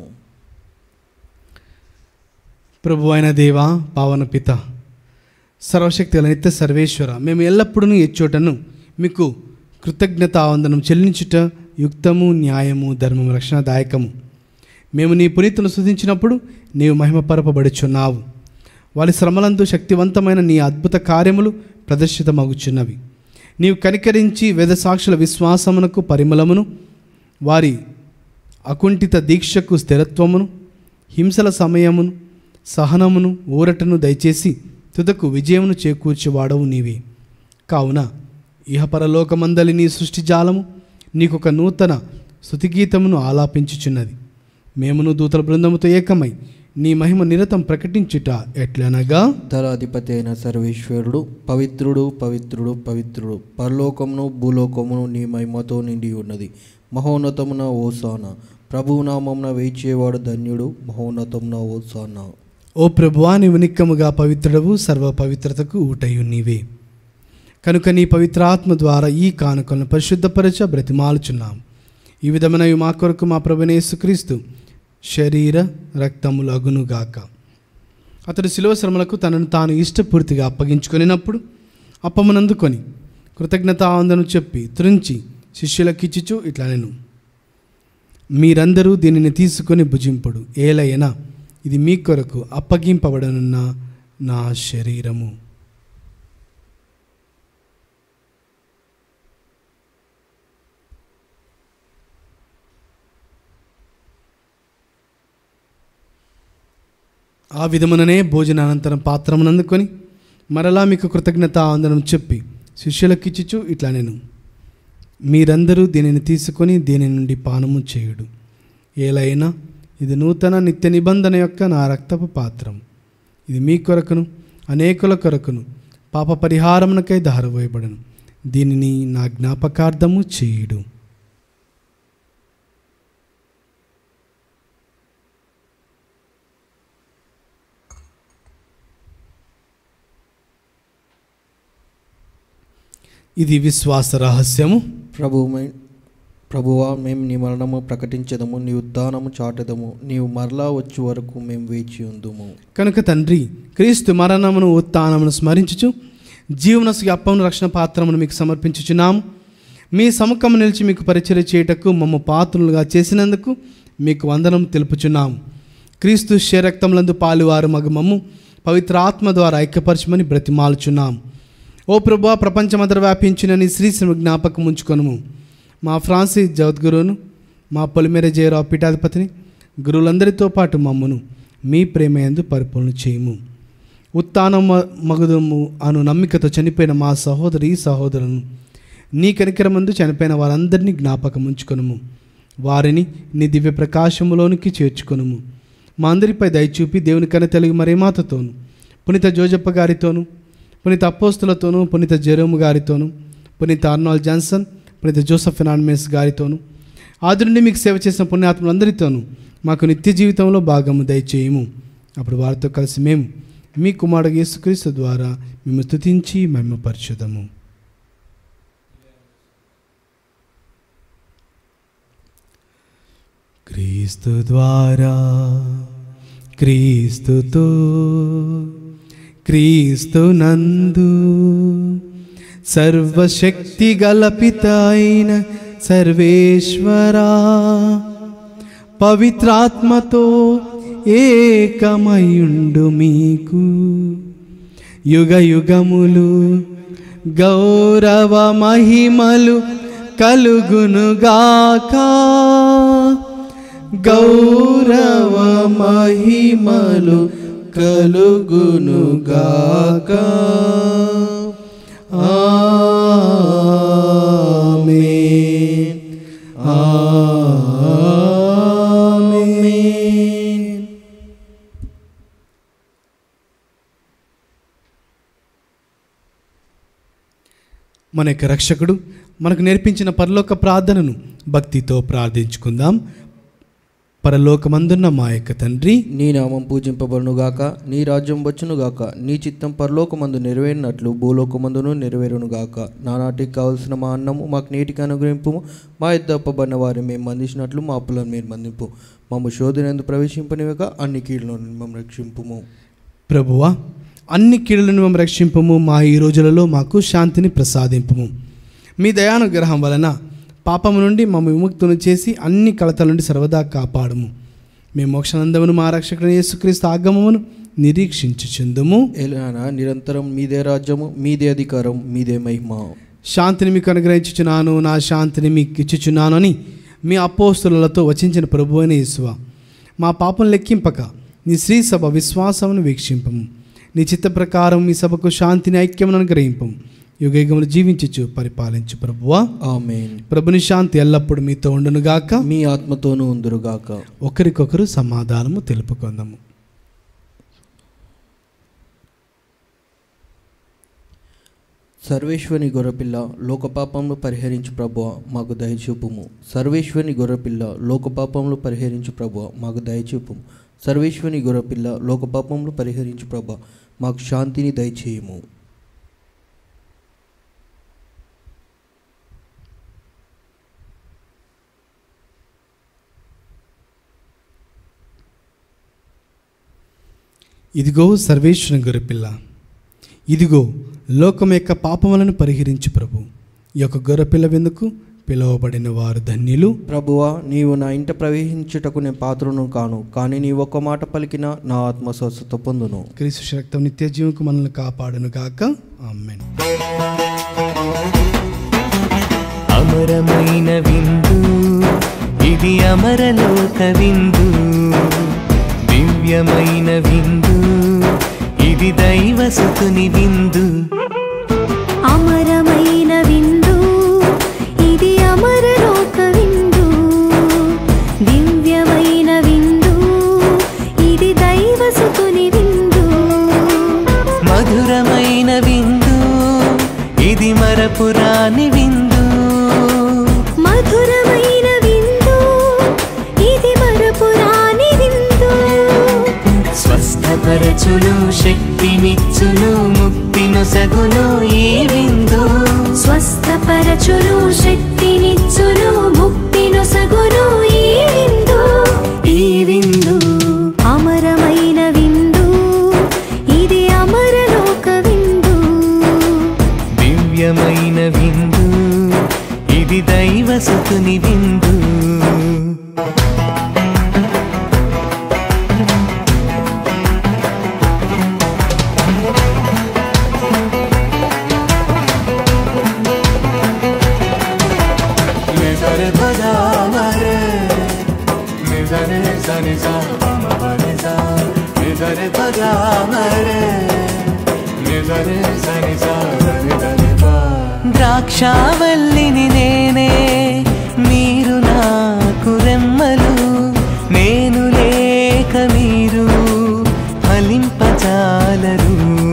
ప్రభు అయిన దేవ పావన పిత సర్వశక్తి గల నిత్య సర్వేశ్వర మేము ఎల్లప్పుడూ ఎచ్చోటను మీకు కృతజ్ఞతావందనం చెల్లించుట యుక్తము న్యాయము ధర్మము రక్షణదాయకము మేము నీ పునీతును సుధించినప్పుడు నీవు మహిమపరపబడుచున్నావు వారి శ్రమలందు శక్తివంతమైన నీ అద్భుత కార్యములు ప్రదర్శితమగుచున్నవి నీవు కనికరించి వేద సాక్షుల విశ్వాసమునకు పరిమళమును వారి అకుంఠిత దీక్షకు స్థిరత్వమును హింసల సమయమును సహనమును ఊరటను దయచేసి తుదకు విజయమును చేకూర్చేవాడవు నీవే కావున ఇహపరలోకమందలి నీ సృష్టి జాలము నీకొక నూతన స్థుతిగీతమును ఆలాపించుచున్నది మేమును దూతల బృందముతో ఏకమై నీ మహిమ నిరతం ప్రకటించుట ఎట్లనగా దళాధిపతి అయిన సర్వేశ్వరుడు పవిత్రుడు పవిత్రుడు పవిత్రుడు పరలోకమును భూలోకమును నీ మహిమతో నిండి ఉన్నది మహోన్నతమున ఓసాన ప్రభునామమున వేచేవాడు ధన్యుడు మహోన్నతమున ఓసాన ఓ ప్రభువా నీవు నిక్కముగా పవిత్రుడవు సర్వ పవిత్రతకు ఊటయు నీవే కనుక నీ పవిత్రాత్మ ద్వారా ఈ కానుకలను పరిశుద్ధపరచ బ్రతిమాలుచున్నాం ఈ విధమైన మా కొరకు మా ప్రభునేసుక్రీస్తు శరీర రక్తములు అగునుగాక అతడు శిలువ శ్రమలకు తనను తాను ఇష్టపూర్తిగా అప్పగించుకొనినప్పుడు అప్పమునందుకొని కృతజ్ఞతావందనం చెప్పి త్రుంచి శిష్యులకిచ్చుచు ఇట్లా నేను మీరందరూ దీనిని తీసుకొని భుజింపుడు ఏలైనా ఇది మీ కొరకు అప్పగింపబడనున్న నా శరీరము ఆ విధముననే భోజనానంతరం పాత్రమునందుకొని మరలా మీకు కృతజ్ఞత ఆందనం చెప్పి శిష్యులకిచ్చుచు ఇట్లా నేను మీరందరూ దీనిని తీసుకొని దీని నుండి పానము చేయుడు ఏలైనా ఇది నూతన నిత్య నిబంధన యొక్క నా రక్తపు పాత్రం ఇది మీ కొరకును అనేకుల కొరకును పాప పరిహారమునకై దారవేయబడను దీనిని నా జ్ఞాపకార్థము చేయుడు ఇది విశ్వాస రహస్యము ప్రభు ప్రభువా మేము నీ మరణము ప్రకటించదము నీ ఉద్దానము చాటదము నీవు మరలా వచ్చే వరకు మేము వేచి ఉందుము కనుక తండ్రి క్రీస్తు మరణమును ఉత్థానమును స్మరించుచు జీవనసుకి అప్పమును రక్షణ పాత్రమును మీకు సమర్పించుచున్నాము మీ సముఖము నిలిచి మీకు పరిచయం చేయుటకు మమ్మ పాత్రులుగా చేసినందుకు మీకు వందనం తెలుపుచున్నాము క్రీస్తు శరక్తములందు పాలువారు మగ మమ్ము పవిత్ర ఆత్మ ద్వారా ఐక్యపరచమని బ్రతిమాలుచున్నాము ఓ ప్రభా ప్రపంచమంతట వ్యాపించిన నీ శ్రీశ్రమ జ్ఞాపకం ఉంచుకొనుము మా ఫ్రాన్సిస్ జగద్గురువును మా పొలిమేర జయరావు పీఠాధిపతిని గురువులందరితో పాటు మమ్మను మీ ప్రేమయందు పరిపూర్ణ చేయము ఉత్తానం మగుదము అను నమ్మికతో చనిపోయిన మా సహోదరి సహోదరులను నీ కనికరమందు చనిపోయిన వారందరినీ జ్ఞాపకం ఉంచుకొనుము వారిని నీ దివ్య ప్రకాశములోనికి చేర్చుకొనుము మా అందరిపై దయచూపి దేవుని కన తెలుగు మరేమాతతోను పునీత జోజప్ప గారితోను పునీత అపోస్తులతోనూ పునీత జెరోము గారితోనూ పునీత అర్నాల్డ్ జాన్సన్ పునీత జోసఫ్ ఫినాన్మెస్ గారితోనూ ఆది నుండి మీకు సేవ చేసిన పుణ్యాత్ములందరితోనూ మాకు నిత్య జీవితంలో భాగము దయచేయము అప్పుడు వారితో కలిసి మేము మీ కుమారుడు యేసుక్రీస్తు ద్వారా మేము స్తుతించి మహిమపరచుదము క్రీస్తు ద్వారా క్రీస్తుతో క్రీస్తు నందు సర్వశక్తి గలపిత అయిన సర్వేశ్వరా పవిత్రాత్మతో ఏకమయుండు మీకు యుగ యుగములు గౌరవ మహిమలు కలుగునుగాక గౌరవ మహిమలు కలుగునుగాక ఆమేన్ ఆమేన్ మన యొక్క రక్షకుడు మనకు నేర్పించిన పరలోక ప్రార్థనను భక్తితో ప్రార్థించుకుందాం పరలోకమందున్న మా యొక్క తండ్రి నీ నామం పూజింపబడునుగాక నీ రాజ్యం వచ్చునుగాక నీ చిత్తం పరలోకమందు నెరవేరినట్లు భూలోకమందును నెరవేరునుగాక నానాటికి కావలసిన మా అన్నము మాకు నీటికి అనుగ్రహింపు మా ఇద్ద అప్పబడిన వారిని మేము మందించినట్లు మా అప్పులను మీరు మందింపు మమ్మ శోధనందు ప్రవేశింపనివ్వక అన్ని కీడులో మేము రక్షింపుము ప్రభువా అన్ని కీడులను మేము రక్షింపము మా ఈ రోజులలో మాకు శాంతిని ప్రసాదింపము మీ దయానుగ్రహం వలన పాపము నుండి మమ్మ విముక్తును చేసి అన్ని కలతల నుండి సర్వదా కాపాడము మేము మోక్షానందమును మా రక్షకుడు యేసుక్రీస్తు ఆగమమును నిరీక్షించుచుందుము ఏలైనా నిరంతరం మీదే రాజ్యము మీదే అధికారం మీదే మహిమ శాంతిని మీకు అనుగ్రహించుచున్నాను నా శాంతిని మీకు ఇచ్చుచున్నాను అని మీ అపోస్తులతో వచించిన ప్రభు అయిన యేసువ మా పాపం లెక్కింపక నీ శ్రీ సభ విశ్వాసమును వీక్షింపము నీ చిత్త ప్రకారం మీ సభకు శాంతిని ఐక్యమును అనుగ్రహింపము యుగయుగములు జీవించుచు పరిపాలించు ప్రభువా ఆమెన్ ప్రభుని శాంతి ఎల్లప్పుడూ మీతో ఉండునుగాక మీ ఆత్మతోనూ ఉందురుగాక ఒకరికొకరు సమాధానము తెలుపుకుందాము సర్వేశ్వని గొర్రెపిల్ల లోకపాపంలో పరిహరించు ప్రభువ మాకు దయచూపుము సర్వేశ్వని గొర్రెపిల్ల లోకపాపంలో పరిహరించు ప్రభువ మాకు దయచూపుము సర్వేశ్వని గొర్రెపిల్ల లోకపాపంలో పరిహరించు ప్రభు మాకు శాంతిని దయచేయము ఇదిగో సర్వేశ్వరం గొర్రెపిల్ల ఇదిగో లోకం యొక్క పాపములను పరిహరించు ప్రభు ఈ యొక్క గొర్రెపిల్ల వెందుకు పిలువబడిన వారు ధన్యులు ప్రభువా నీవు నా ఇంట ప్రవేశించుటకు నేను పాత్రను కాను కానీ నీ ఒక్క మాట పలికిన నా ఆత్మ స్వస్థత పొందును క్రీస్తు రక్తం నిత్య జీవకు మనల్ని కాపాడును గాక ఆమెన్ అమరమైన విందు ఇది అమరలోక విందు దివ్యమైన విందు ఇది దైవసుతుని విందు అమరమైన విందు ఇది అమరలోక విందు దివ్యమైన విందు ఇది దైవసుతుని విందు మధురమైన విందు ఇది మరపురాని విందు మధురమైన విందు ఇది మరపురాని విందు స్వస్థపరచును శక్తినిచ్చును ముక్తినొసగును ఈ విందు స్వస్థపరచును శక్తినిచ్చును ముక్తినొసగును ఈ విందు ఈ విందు అమరమైన విందు ఇది అమరలోక విందు దివ్యమైన విందు ఇది దైవసుతుని విందు ద్రాక్షావల్లిని నేనే మీరు నాకు రెమ్మలు నేను లేక మీరు ఫలింపజాలరు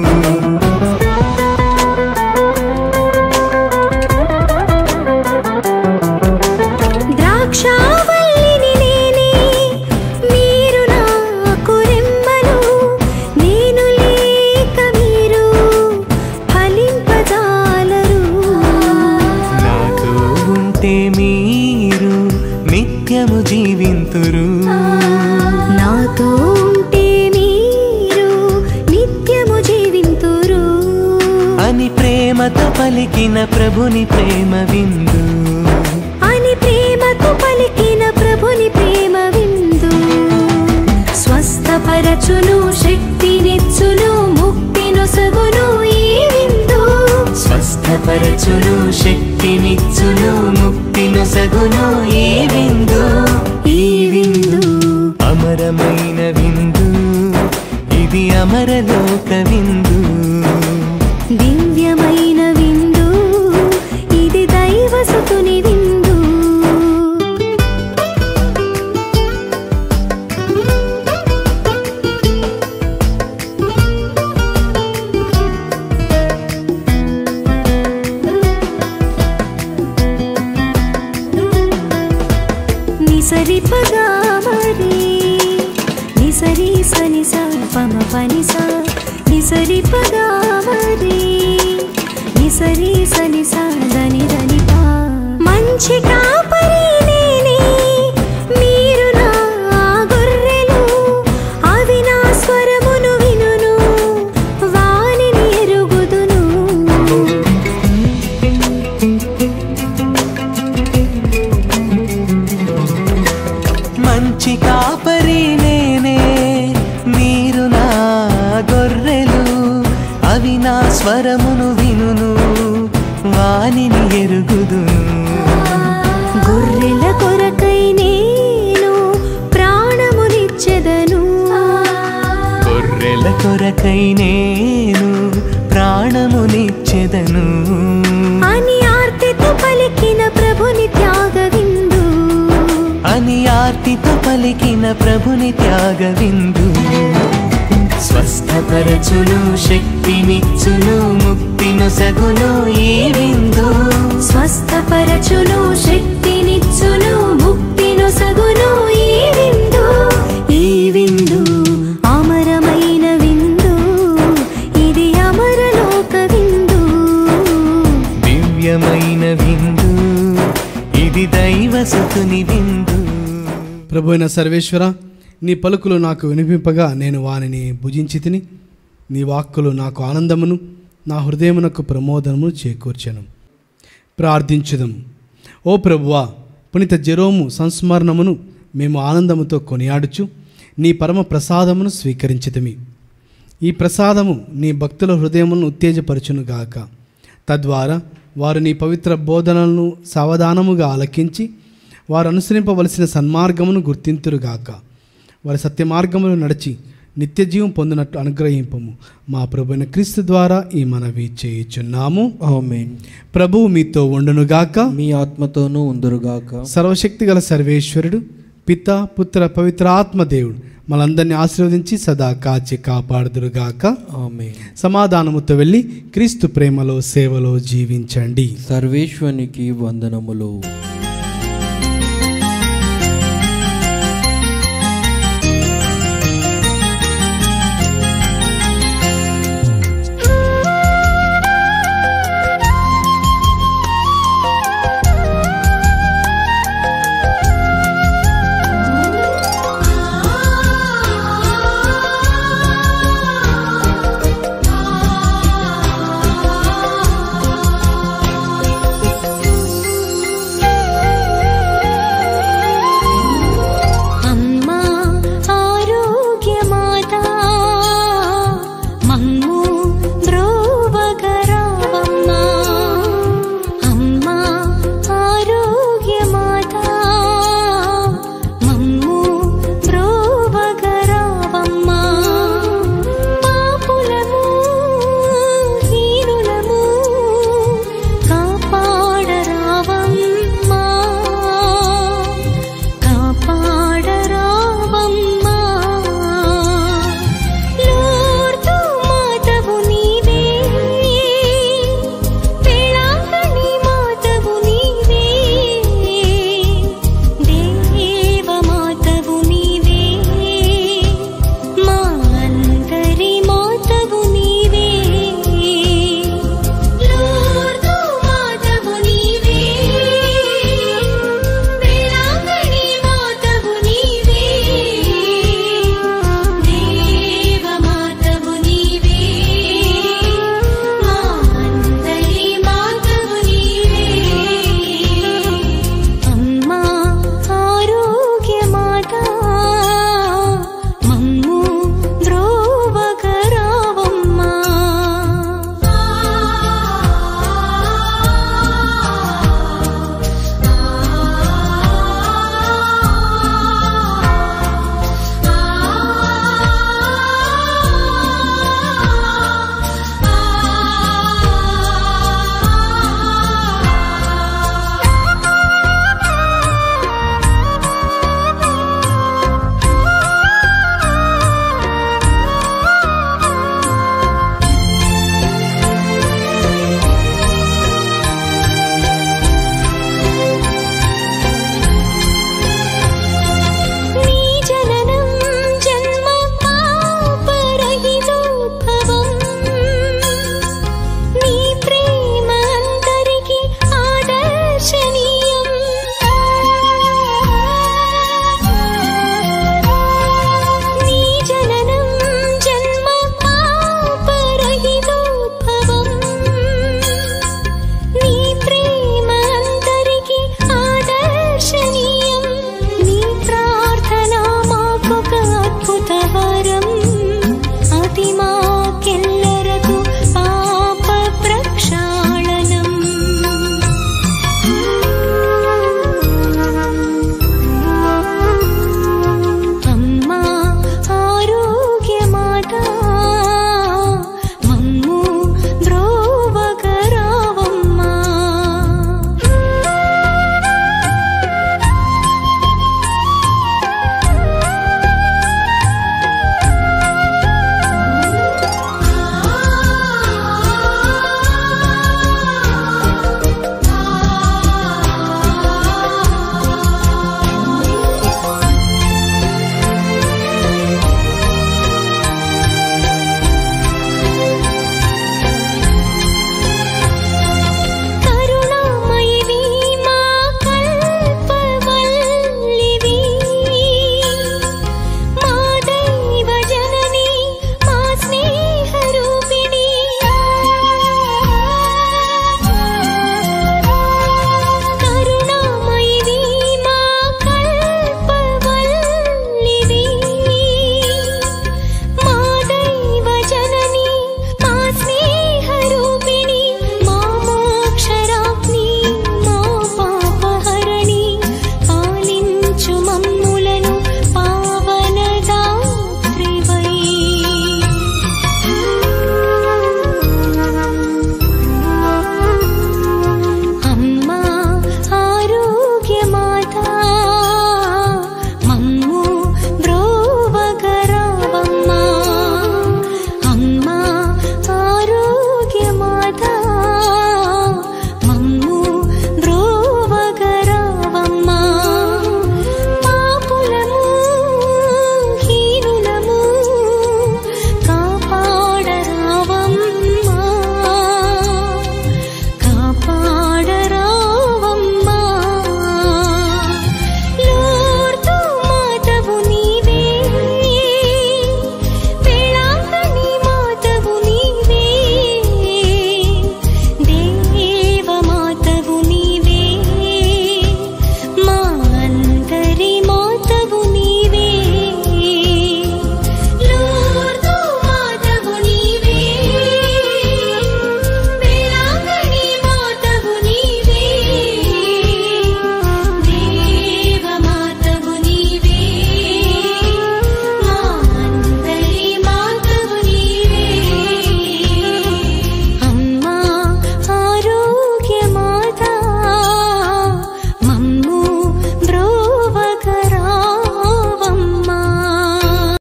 ద్రాక్షావల్లిని నేనే మీరు నాకు రెమ్మలు నేను లేక మీరు ఫలింపజాలరు నాతో ఉంటే మీరు నిత్యము జీవింతురు నాతో ఉంటే మీరు నిత్యము జీవింతురు అని ప్రేమతో పలికిన ప్రభుని ప్రేమ విందు అని ప్రేమతో పలికిన ప్రభుని ప్రేమ విందు స్వస్థపరచును శక్తినిచ్చును ముక్తినొసగును ఈ విందు స్వస్థపరచును శక్తినిచ్చును ముక్తినొసగును ఈ విందు ఈ విందు అమరమైన విందు ఇది అమరలోక విందు దివ్యమైన విందు ఇది దైవసుతుని విందు నిసరిపగా మరి సని స పమ పని స నిసరి పగా మరి నిసరి సని స దని దని పా మంచి కాపరి నేనే మీరు నా గొర్రెలు అవి నా స్వరమును వినును వానిని ఎరుగుదును మంచి కాపరి నేనే మీరు నా గొర్రెలు అవి నా స్వరమును వినును వానిని ఎరుగుదును గొర్రెల కొరకై నేను ప్రాణమునిచ్చెదను గొర్రెల కొరకై నేను ప్రాణమునిచ్చెదను అని ఆర్తితో పలికిన ప్రభుని త్యాగ విందు అని ఆర్తితో పలికిన ప్రభుని త్యాగ విందు స్వస్థపరచును శక్తినిచ్చును ముక్తిను సగును ఈ విందు స్వస్థపరచును శక్తినిచ్చును ముక్తిను సగును ఈ విందు ఈ విందు అమరమైన విందు ఇది అమరలోక విందు దివ్యమైన విందు ఇది దైవసుతుని విందు ప్రభు అయిన సర్వేశ్వర నీ పలుకులు నాకు వినిపింపగా నేను వానిని భుజించి తిని నీ వాక్కులు నాకు ఆనందమును నా హృదయమునకు ప్రమోదమును చేకూర్చెను ప్రార్థించుదం ఓ ప్రభువా పునిత జెరోము సంస్మరణమును మేము ఆనందముతో కొనియాడుచు నీ పరమ ప్రసాదమును స్వీకరించితమి ఈ ప్రసాదము నీ భక్తుల హృదయములను ఉత్తేజపరచునుగాక తద్వారా వారు నీ పవిత్ర బోధనలను సావధానముగా ఆలకించి వారు అనుసరింపవలసిన సన్మార్గమును గుర్తింతురుగాక వారి సత్య మార్గములు నడిచి నిత్య జీవం పొందినట్టు అనుగ్రహింపము మా ప్రభుని క్రీస్తు ద్వారా ఈ మనవి చేయుచున్నాము ఆమేన్ ప్రభువు మీతో ఉండునుగాక మీ ఆత్మతోనూ ఉందురుగాక సర్వశక్తి గల సర్వేశ్వరుడు పిత పుత్ర పవిత్ర ఆత్మదేవుడు మనందరినీ ఆశీర్వదించి సదా కాచి కాపాడుదురుగాక ఆమేన్ సమాధానముతో వెళ్ళి క్రీస్తు ప్రేమలో సేవలో జీవించండి సర్వేశ్వనికి వందనములు